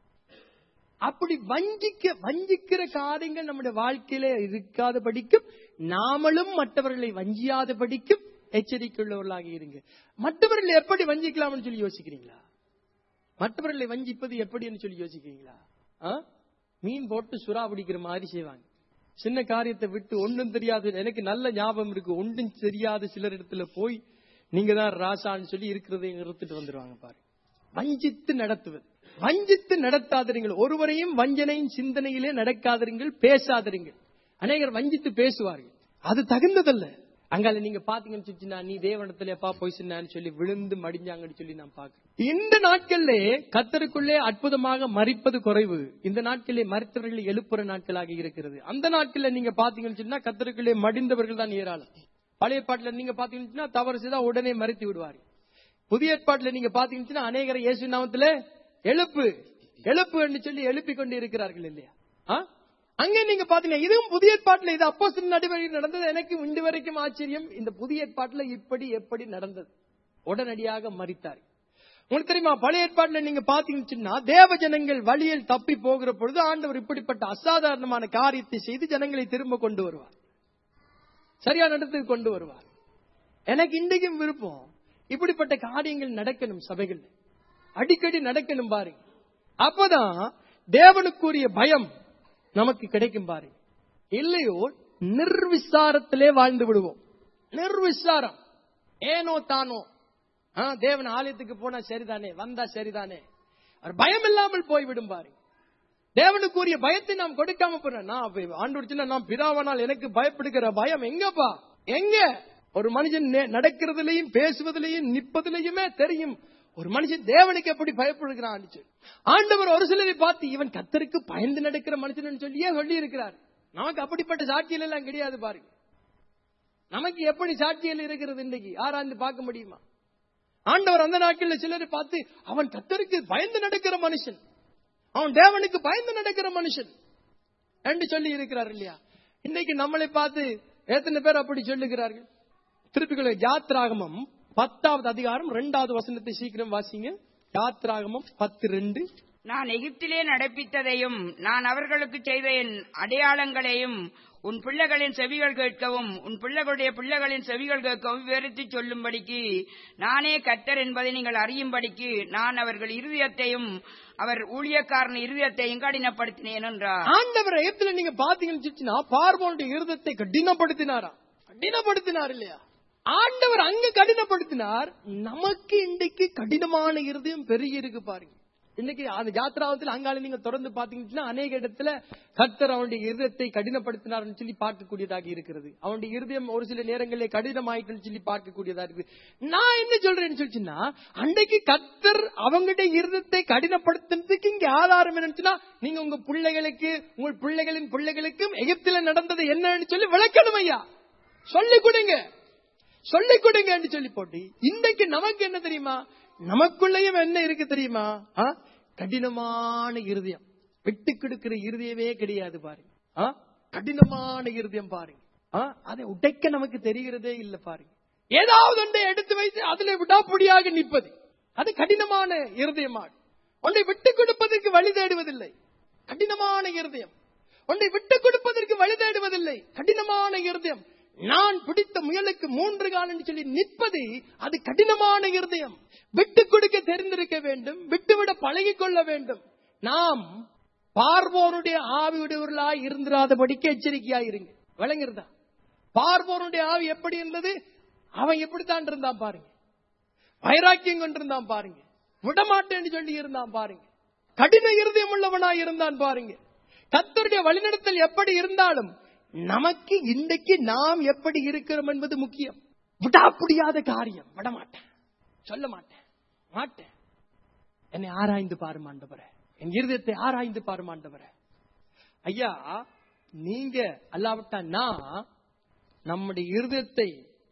அப்படி வஞ்சிக்க வஞ்சிக்கிற காரியங்கள் நம்முடைய வாழ்க்கையில இருக்காத படிக்கும் நாமளும் மற்றவர்களை வஞ்சியாத படிக்கும் எச்சரிக்கையுள்ளவர்களாக இருங்க மற்றவர்களை எப்படி வஞ்சிக்கலாம்னு சொல்லி யோசிக்கிறீங்களா மற்றவர்களை வஞ்சிப்பது எப்படின்னு சொல்லி யோசிக்கிறீங்களா ஆ? மீன் போட்டு சுறா பிடிக்கிற மாதிரி செய்வாங்க சின்ன காரியத்தை விட்டு ஒண்ணும் தெரியாது எனக்கு நல்ல ஞாபகம் இருக்கு ஒன்றும் தெரியாத சிலர் இடத்துல போய் நீங்க தான் ராசான்னு சொல்லி இருக்கிறதை நிறுத்திட்டு வந்துருவாங்க பாரு வஞ்சித்து நடத்துவது வஞ்சித்து நடத்தாதிருங்கள் ஒருவரையும் வஞ்சனையின் சிந்தனையிலே நடக்காதிருங்கள் பேசாதிருங்கள் அநேகர் வஞ்சித்து பேசுவார்கள் அது தகுந்ததல்ல அங்கால நீங்க பாத்தீங்கன்னு சொல்லிச்சுன்னா நீ தேவனத்திலேப்பா போய் சொன்னான்னு சொல்லி விழுந்து மடிஞ்சாங்கன்னு சொல்லி நான் பாக்குறேன் இந்த நாட்களிலே கத்தருக்குள்ளே அற்புதமாக மறிப்பது குறைவு இந்த நாட்களிலே மறித்தவர்கள் எழுப்புற நாட்களாக இருக்கிறது அந்த நாட்கள்ல நீங்க பாத்தீங்கன்னு சொன்னா கத்தருக்குள்ளே மடிந்தவர்கள் தான் ஏராளம் பழைய பாட்டுல நீங்க பாத்தீங்கன்னு சொன்னா தவறு செய்தா உடனே மறித்து விடுவார்கள் புதிய ஏற்பாட்டுல நீங்க பாத்தீங்கன்னா அநேகரை இயேசு நாமத்துல எழுப்பு எழுப்பு என்று சொல்லி எழுப்பி கொண்டு இருக்கிறார்கள் இல்லையா ஆ? அங்க நீங்க பாத்தீங்கன்னா இதுவும் புதிய ஏற்பாட்டுல இது அப்போ நடைமுறையில் நடந்தது எனக்கு இன்று வரைக்கும் ஆச்சரியம் இந்த புதிய ஏற்பாட்டுல இப்படி எப்படி நடந்தது உடனடியாக மறித்தார் உங்களுக்கு தெரியுமா பழைய ஏற்பாட்டுல நீங்க பாத்தீங்கன்னு சொன்னா தேவ ஜனங்கள் வழியில் தப்பி போகிற பொழுது ஆண்டவர் இப்படிப்பட்ட அசாதாரணமான காரியத்தை செய்து ஜனங்களை திரும்ப கொண்டு வருவார் சரியான இடத்துக்கு கொண்டு வருவார் எனக்கு இன்றைக்கும் விருப்பம் இப்படிப்பட்ட காரியங்கள் நடக்கணும் சபைகள் அடிக்கடி நடக்கணும் பாருங்க அப்பதான் தேவனுக்குரிய பயம் நமக்கு கிடைக்கும் பாருங்க இல்லையோ நிர்விசாரத்திலே வாழ்ந்து விடுவோம் நிர்விசாரம் ஏனோ தானோ ஆ, தேவன் ஆலயத்துக்கு போனா சரிதானே வந்தா சரிதானே அவர் பயம் இல்லாமல் போய்விடும் பாருங்க தேவனுக்குரிய பயத்தை நாம் கொடுக்காம போறோம் நான் அப்ப ஆண்டவர் சொன்னா, நான் பிதாவனால் எனக்கு பயப்படுகிற பயம் எங்கப்பா எங்க ஒரு மனுஷன் நே- நடக்கிறதுலயும் பேசுவதிலையும் நிப்பதிலையுமே தெரியும் ஒரு மனுஷன் தேவனுக்கு எப்படி பயப்படுகிறான் சொல்லி. ஆண்டவர் ஒரு சிலரை பார்த்து இவன் கத்தருக்கு பயந்து நடக்கிற மனுஷன் சொல்லியே சொல்லி இருக்கிறார் நமக்கு அப்படிப்பட்ட சாட்சிகள் எல்லாம் கிடையாது பாருங்க நமக்கு எப்படி சாட்சிகள் இருக்கிறது இன்னைக்கு ஆராய்ந்து பார்க்க முடியுமா ஆண்டவர் அந்த நாட்கள்ல சிலரை பார்த்து அவன் கத்தருக்கு பயந்து நடக்கிற மனுஷன் அவன் தேவனுக்கு பயந்து நடக்கிற மனுஷன் என்று சொல்லி இருக்கிறார் இல்லையா இன்னைக்கு நம்மளை பார்த்து எத்தனை பேர் அப்படி சொல்லுகிறார்கள் திருப்பிகளை யாத்ராகமம் பத்தாவது அதிகாரம் இரண்டாவது வசனத்தை சீக்கிரம் வாசிங்க யாத்ராகமம் பத்து ரெண்டு நான் எகிப்திலே நடப்பித்ததையும் நான் அவர்களுக்கு செய்த என் அடையாளங்களையும் உன் பிள்ளைகளின் செவிகள் கேட்கவும் உன் பிள்ளைகளுடைய பிள்ளைகளின் செவிகள் கேட்கவும் விவரித்துச் சொல்லும்படிக்கு நானே கர்த்தர் என்பதை நீங்கள் அறியும்படிக்கு நான் அவர்கள் இருதயத்தையும் அவர் ஊழியக்காரன் இருதயத்தையும் கடினப்படுத்தினேன் என்றார் ஆண்டவர் எகிப்துல நீங்க பாத்தீங்கன்னு சொல்லிச்சுன்னா பார்வோனுடைய இருதத்தை கடினப்படுத்தினாரா கடினப்படுத்தினார் இல்லையா ஆண்டவர் அங்க கடினப்படுத்தினார் நமக்கு இன்றைக்கு கடினமான இருதயம் பெருகி இருக்கு பாருங்க இன்னைக்கு அந்த யாத்திராவத்தில் அங்கால நீங்க தொடர்ந்து பாத்தீங்கன்னா அநேக இடத்துல கர்த்தர் அவனுடைய இருதயத்தை கடினப்படுத்தினார்னு சொல்லி பார்க்கக்கூடியதாக இருக்கிறது அவனுடைய இருதயம் ஒரு சில நேரங்களில் கடினமாயிட்டுன்னு சொல்லி பார்க்கக்கூடியதா இருக்குது நான் என்ன சொல்றேன்னு சொல்லிச்சுன்னா அன்றைக்கு கர்த்தர் அவங்களுடைய இருதயத்தை கடினப்படுத்துறதுக்கு இங்க ஆதாரம் என்னச்சுன்னா நீங்க உங்க பிள்ளைகளுக்கு உங்கள் பிள்ளைகளின் பிள்ளைகளுக்கும் எகிப்தில நடந்தது என்னன்னு சொல்லி விளக்கணும் ஐயா சொல்லிக் கொடுங்க சொல்லிக் கொடுங்கன்னு சொல்லி போட்டு இன்றைக்கு நமக்கு என்ன தெரியுமா நமக்குள்ளேயும் என்ன இருக்கு தெரியுமா ஆ? கடினமான இருதயம் விட்டு கொடுக்கிற இருதயமே கிடையாது பாருங்க ஆ? கடினமான இருதயம் பாருங்க ஆ? அதை உடைக்க நமக்கு தெரிகிறதே இல்ல பாருங்க ஏதாவது ஒன்றை எடுத்து வைத்து அதுல விடாப்படியாக நிற்பது அது கடினமான இருதயமாடு ஒன்றை விட்டு கொடுப்பதற்கு வழி தேடுவதில்லை கடினமான இருதயம் ஒன்றை விட்டு கொடுப்பதற்கு வழி தேடுவதில்லை கடினமான இருதயம் நான் பிடித்த முயலுக்கு மூன்று காலம் சொல்லி நிற்பது அது கடினமான இருதயம் விட்டு கொடுக்க தெரிந்திருக்க வேண்டும் விட்டுவிட பழகிக் கொள்ள வேண்டும் நாம் பார்வோருடைய ஆவியுடையவர்களாய் இருந்திராதபடிக்கு எச்சரிக்கையா இருங்க விளங்குறதா பார்வோருடைய ஆவி எப்படி இருந்தது அவன் எப்படித்தான் இருந்தான் பாருங்க வைராக்கியம் கொண்டிருந்தான் பாருங்க விடமாட்டேன்னு சொல்லி இருந்தான் பாருங்க கடின இருதயம் உள்ளவனாய் இருந்தான் பாருங்க கத்தருடைய வழிநடத்தல் எப்படி இருந்தாலும் நமக்கு இன்றைக்கு நாம் எப்படி இருக்கிறோம் என்பது முக்கியம் விடாப்பிடியாத காரியம் விடமாட்டேன் சொல்ல மாட்டேன் மாட்டேன் என்னை ஆராய்ந்து பாரும் ஆண்டவரே என் இருதயத்தை ஆராய்ந்து பாரும் ஆண்டவரே ஐயா நீங்க அல்லாவிட்டா நான் நம்முடைய இருதயத்தை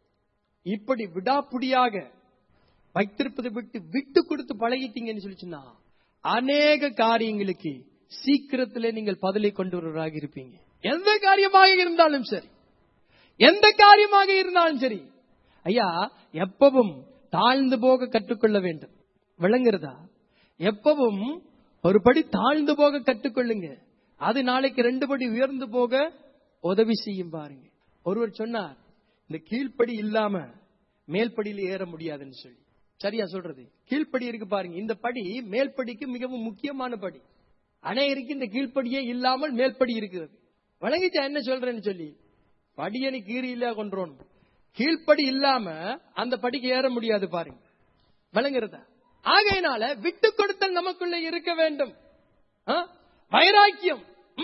இப்படி விடாப்பிடியாக வைத்திருப்பதை விட்டு விட்டு கொடுத்து பழகிட்டீங்கன்னு சொல்லிச்சுன்னா அநேக காரியங்களுக்கு சீக்கிரத்திலே நீங்கள் பதிலை கொண்டு வருவராக இருப்பீங்க எந்த காரியமாக இருந்தாலும் சரி எந்த காரியமாக இருந்தாலும் சரி ஐயா எப்பவும் தாழ்ந்து போக கற்றுக்கொள்ள வேண்டும் விளங்குறதா எப்பவும் ஒரு படி தாழ்ந்து போக கற்றுக்கொள்ளுங்க அது நாளைக்கு ரெண்டு படி உயர்ந்து போக உதவி செய்யும் பாருங்க ஒருவர் சொன்னார் இந்த கீழ்ப்படி இல்லாம மேல்படியில ஏற முடியாதுன்னு சொல்லி சரியா சொல்றது கீழ்ப்படி இருக்கு பாருங்க இந்த படி மேல்படிக்கு மிகவும் முக்கியமான படி அநேகருக்கு இந்த கீழ்ப்படியே இல்லாமல் மேல்படி இருக்கிறது வழங்கிச்சா என்ன சொல்றேன்னு சொல்லி படியனு கீரியில கொன்றோம் கீழ்ப்படி இல்லாம அந்த படிக்கு ஏற முடியாது பாருங்க விளங்குறதா ஆகையினால விட்டு கொடுத்தல் நமக்குள்ள இருக்க வேண்டும் ஆ? வைராக்கியம்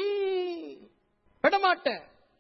ம், விடமாட்டேன்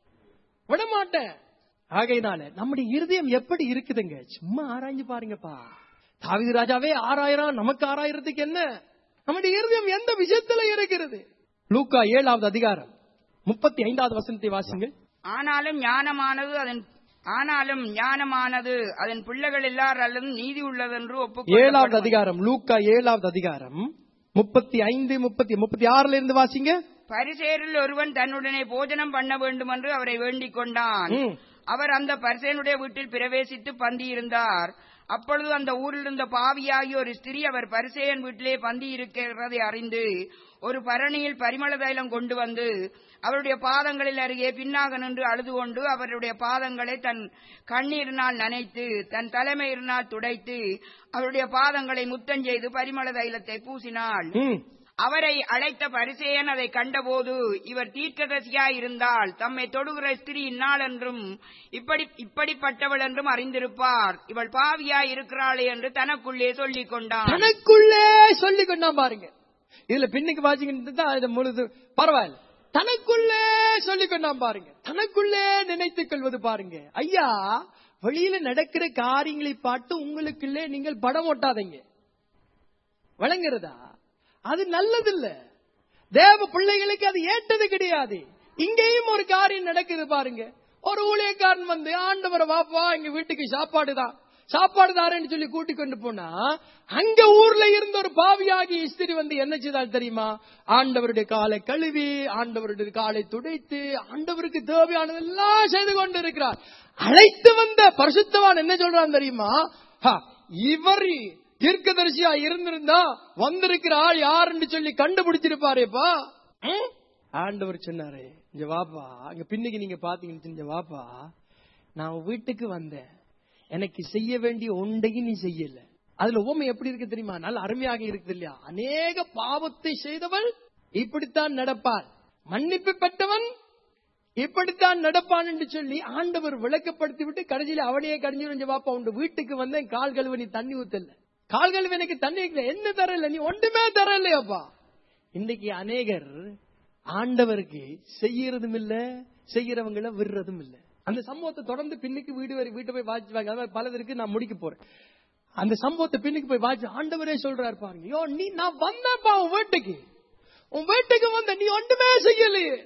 விடமாட்டேன் ஆகையினால நம்முடைய இருதயம் எப்படி இருக்குதுங்க சும்மா ஆராய்ஞ்சு பாருங்கப்பா தாவீது ராஜாவே ஆறாயிரம் நமக்கு ஆறாயிரத்துக்கு என்ன நம்முடைய இருதயம் எந்த விஷயத்துல இருக்கிறது லூக்கா ஏழாவது அதிகாரம் முப்பத்தி ஐந்தாவது வசனத்தை வாசிங்கள் ஆனாலும் ஞானமானது அதன் ஆனாலும் ஞானமானது அதன் பிள்ளைகள் எல்லாராலும் நீதி உள்ளதென்று ஏழாவது ஒப்புக்கொள்ளப்படும் அதிகாரம் லூக்கா ஏழாவது அதிகாரம் முப்பத்தி ஐந்து முப்பத்தி முப்பத்தி ஆறுல இருந்து வாசிங்க பரிசேரில் ஒருவன் தன்னுடனே போஜனம் பண்ண வேண்டும் என்று அவரை வேண்டிக் கொண்டான் ம். அவர் அந்த பரிசேனுடைய வீட்டில் பிரவேசித்து பந்தி இருந்தார் அப்பொழுது அந்த ஊரில் இருந்த பாவியாகிய ஒரு ஸ்திரீ அவர் பரிசேயன் வீட்டிலே பந்தி இருக்கிறதை அறிந்து ஒரு பரணியில் பரிமள தைலம் கொண்டு வந்து அவருடைய பாதங்களில் அருகே பின்னாக நின்று அழுது கொண்டு அவருடைய பாதங்களை தன் கண்ணீரினால் நனைத்து தன் தலைமையினால் துடைத்து அவருடைய பாதங்களை முத்தஞ்செய்து பரிமள தைலத்தை பூசினாள் ம். அவரை அழைத்த பரிசேயன் அதை கண்டபோது இவர் தீர்க்கதரிசியாய் இருந்தால் தம்மை தொடுகிற ஸ்திரீ இன்னாள் என்றும் இப்படி இப்படிப்பட்டவள் என்றும் அறிந்திருப்பார் இவள் பாவியாய் இருக்கிறாளே என்று தனக்குள்ளே சொல்லிக் கொண்டான் தனக்குள்ளே சொல்லிக் கொண்டான் பாருங்க இதுல பின்னுக்கு வாசிக்கிட்டு தான் இது முழுது பரவாயில்ல தனக்குள்ளே சொல்லிக்கொண்டாம் பாருங்க தனக்குள்ளே நினைத்துக் கொள்வது பாருங்க ஐயா வெளியில நடக்கிற காரியங்களை பார்த்து உங்களுக்குள்ளே நீங்கள் படம் ஓட்டாதீங்க வழங்குறதா அது நல்லதில்ல தேவ பிள்ளைகளுக்கு அது ஏற்றது கிடையாது இங்கேயும் ஒரு காரியம் நடக்குது பாருங்க ஒரு ஊழியக்காரன் வந்து ஆண்டவரை வாப்பா எங்க வீட்டுக்கு சாப்பாடு தான் சாப்பாடு தாரேன்னு சொல்லி கூட்டிக் கொண்டு போனா அங்க ஊர்ல இருந்த ஒரு பாவியாகி இஸ்திரி வந்து என்ன செய்தால் தெரியுமா ஆண்டவருடைய காலை கழுவி ஆண்டவருடைய காலை துடைத்து ஆண்டவருக்கு தேவையானதெல்லாம் செய்து கொண்டு இருக்கிறார் அழைத்து வந்த பரிசுத்தவான் என்ன சொல்றான் தெரியுமா "ஹா, இவர் தீர்க்கதரிசியா இருந்திருந்தா வந்திருக்கிற ஆள் யாருன்னு சொல்லி கண்டுபிடிச்சிருப்பாரேப்பா ம்? ஆண்டவர் சொன்னாரு இங்க வாப்பா அங்க பின்னுக்கு நீங்க பாத்தீங்கன்னு இங்க வாப்பா நான் உன் வீட்டுக்கு வந்தேன் எனக்கு செய்ய வேண்டிய ஒன்றையும் நீ செய்யல அதுல ஓமை எப்படி இருக்கு தெரியுமா நல்ல அருமையாக இருக்குது இல்லையா அநேக பாவத்தை செய்தவள் இப்படித்தான் நடப்பாள் மன்னிப்பு பெற்றவன் இப்படித்தான் நடப்பான் என்று சொல்லி ஆண்டவர் விளக்கப்படுத்தி விட்டு கடைசியில அவனையே கடிஞ்சு பாப்பா உன் வீட்டுக்கு வந்தேன் கால் கழுவ நீ தண்ணி ஊத்தல கால் கழுவ எனக்கு தண்ணி வைக்கல என்ன தரல நீ ஒன்றுமே தரலையாப்பா இன்னைக்கு அநேகர் ஆண்டவருக்கு செய்யறதும் இல்ல செய்யறவங்கள விடுறதும் இல்ல அந்த சம்பவத்தை தொடர்ந்து பின்னுக்கு வீடு வரை வீட்டை போய் வாசிப்பாங்க அது மாதிரி பலதற்கு நான் முடிக்க போறேன் அந்த சம்பவத்தை பின்னுக்கு போய் வாசி ஆண்டவரே சொல்றாரு பாருங்க யோ நீ நான் வந்தப்பா உன் வீட்டுக்கு உன் வீட்டுக்கு வந்த நீ ஒன்றுமே செய்யலையே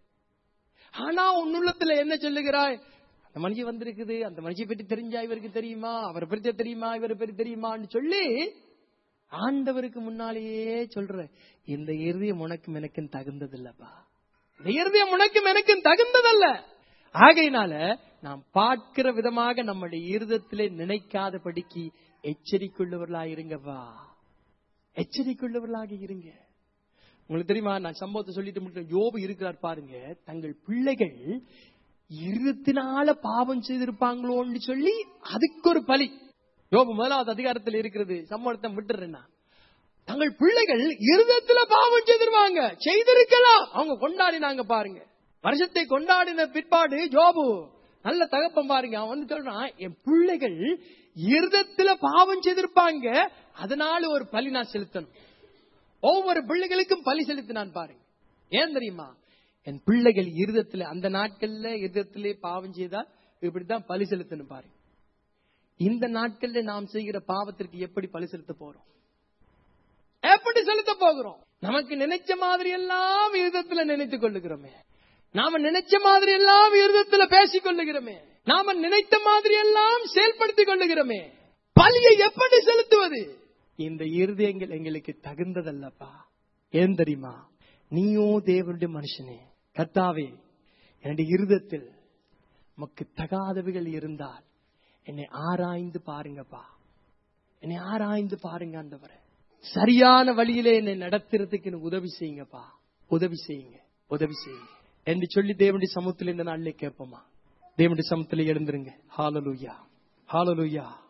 ஆனா உன் உள்ளத்துல என்ன சொல்லுகிறாய் அந்த மனுஷி வந்திருக்குது அந்த மனுஷியை பற்றி தெரிஞ்சா இவருக்கு தெரியுமா அவரை பற்றி தெரியுமா இவரை பற்றி தெரியுமான்னு சொல்லி ஆண்டவருக்கு முன்னாலேயே சொல்ற இந்த இருதயம் உனக்கும் எனக்கும் தகுந்ததில்லப்பா இந்த இருதயம் உனக்கும் எனக்கும் தகுந்ததல்ல ஆகையினால நாம் பார்க்கிற விதமாக நம்முடைய இருதத்திலே நினைக்காதபடிக்கு எச்சரிக்கையுள்ளவர்களாக இருங்கப்பா எச்சரிக்கையுள்ளவர்களாக இருங்க உங்களுக்கு தெரியுமா நான் சம்பவத்தை சொல்லிட்டு முடிக்கிறேன் யோபு இருக்கிறார் பாருங்க தங்கள் பிள்ளைகள் இருத்தினால பாவம் செய்திருப்பாங்களோன்னு சொல்லி அதுக்கு ஒரு பலி யோபு முதலாவது அதிகாரத்தில் இருக்கிறது சம்பவத்தை விட்டுறேன் நான். தங்கள் பிள்ளைகள் இருதத்துல பாவம் செய்திருவாங்க செய்திருக்கலாம் அவங்க கொண்டாடினாங்க பாருங்க வருஷத்தை கொண்டாடின பிற்பாடு ஜோபு நல்ல தகப்பம் பாருங்க அவன் வந்து சொல்றான் என் பிள்ளைகள் இருதத்துல பாவம் செய்திருப்பாங்க அதனால ஒரு பலி நான் செலுத்தணும் ஒவ்வொரு பிள்ளைகளுக்கும் பலி செலுத்தினான் பாருங்க ஏன் தெரியுமா என் பிள்ளைகள் இருதத்துல அந்த நாட்கள்ல இருதத்திலே பாவம் செய்தால் இப்படித்தான் பலி செலுத்தணும் பாருங்க இந்த நாட்கள்ல நாம் செய்கிற பாவத்திற்கு எப்படி பலி செலுத்த போறோம் எப்படி செலுத்த போகிறோம் நமக்கு நினைச்ச மாதிரி எல்லாம் இருதத்துல நினைத்துக் கொள்ளுகிறோமே நாம நினைச்ச மாதிரி எல்லாம் இருதத்துல பேசிக் கொள்ளுகிறோமே நாம நினைத்த மாதிரி எல்லாம் செயல்படுத்திக் கொள்ளுகிறோமே பலியை எப்படி செலுத்துவது இந்த இருதயங்கள் எங்களுக்கு தகுந்ததல்லப்பா ஏன் தெரியுமா நீயோ தேவனுடைய மனுஷனே கர்த்தாவே என்னுடைய இருதத்தில் உமக்கு தகாதவைகள் இருந்தால் என்னை ஆராய்ந்து பாருங்கப்பா என்னை ஆராய்ந்து பாருங்க ஆண்டவரே சரியான வழியிலே என்னை நடத்துறதுக்கு எனக்கு உதவி செய்யுங்கப்பா உதவி செய்யுங்க உதவி செய்யுங்க என்று சொல்லி தேவனுடைய சமூகத்தில் இந்த நாளிலே கேட்போமா தேவனுடைய சமூகத்தில் எழுந்துருங்க ஹாலலூயா ஹாலலூயா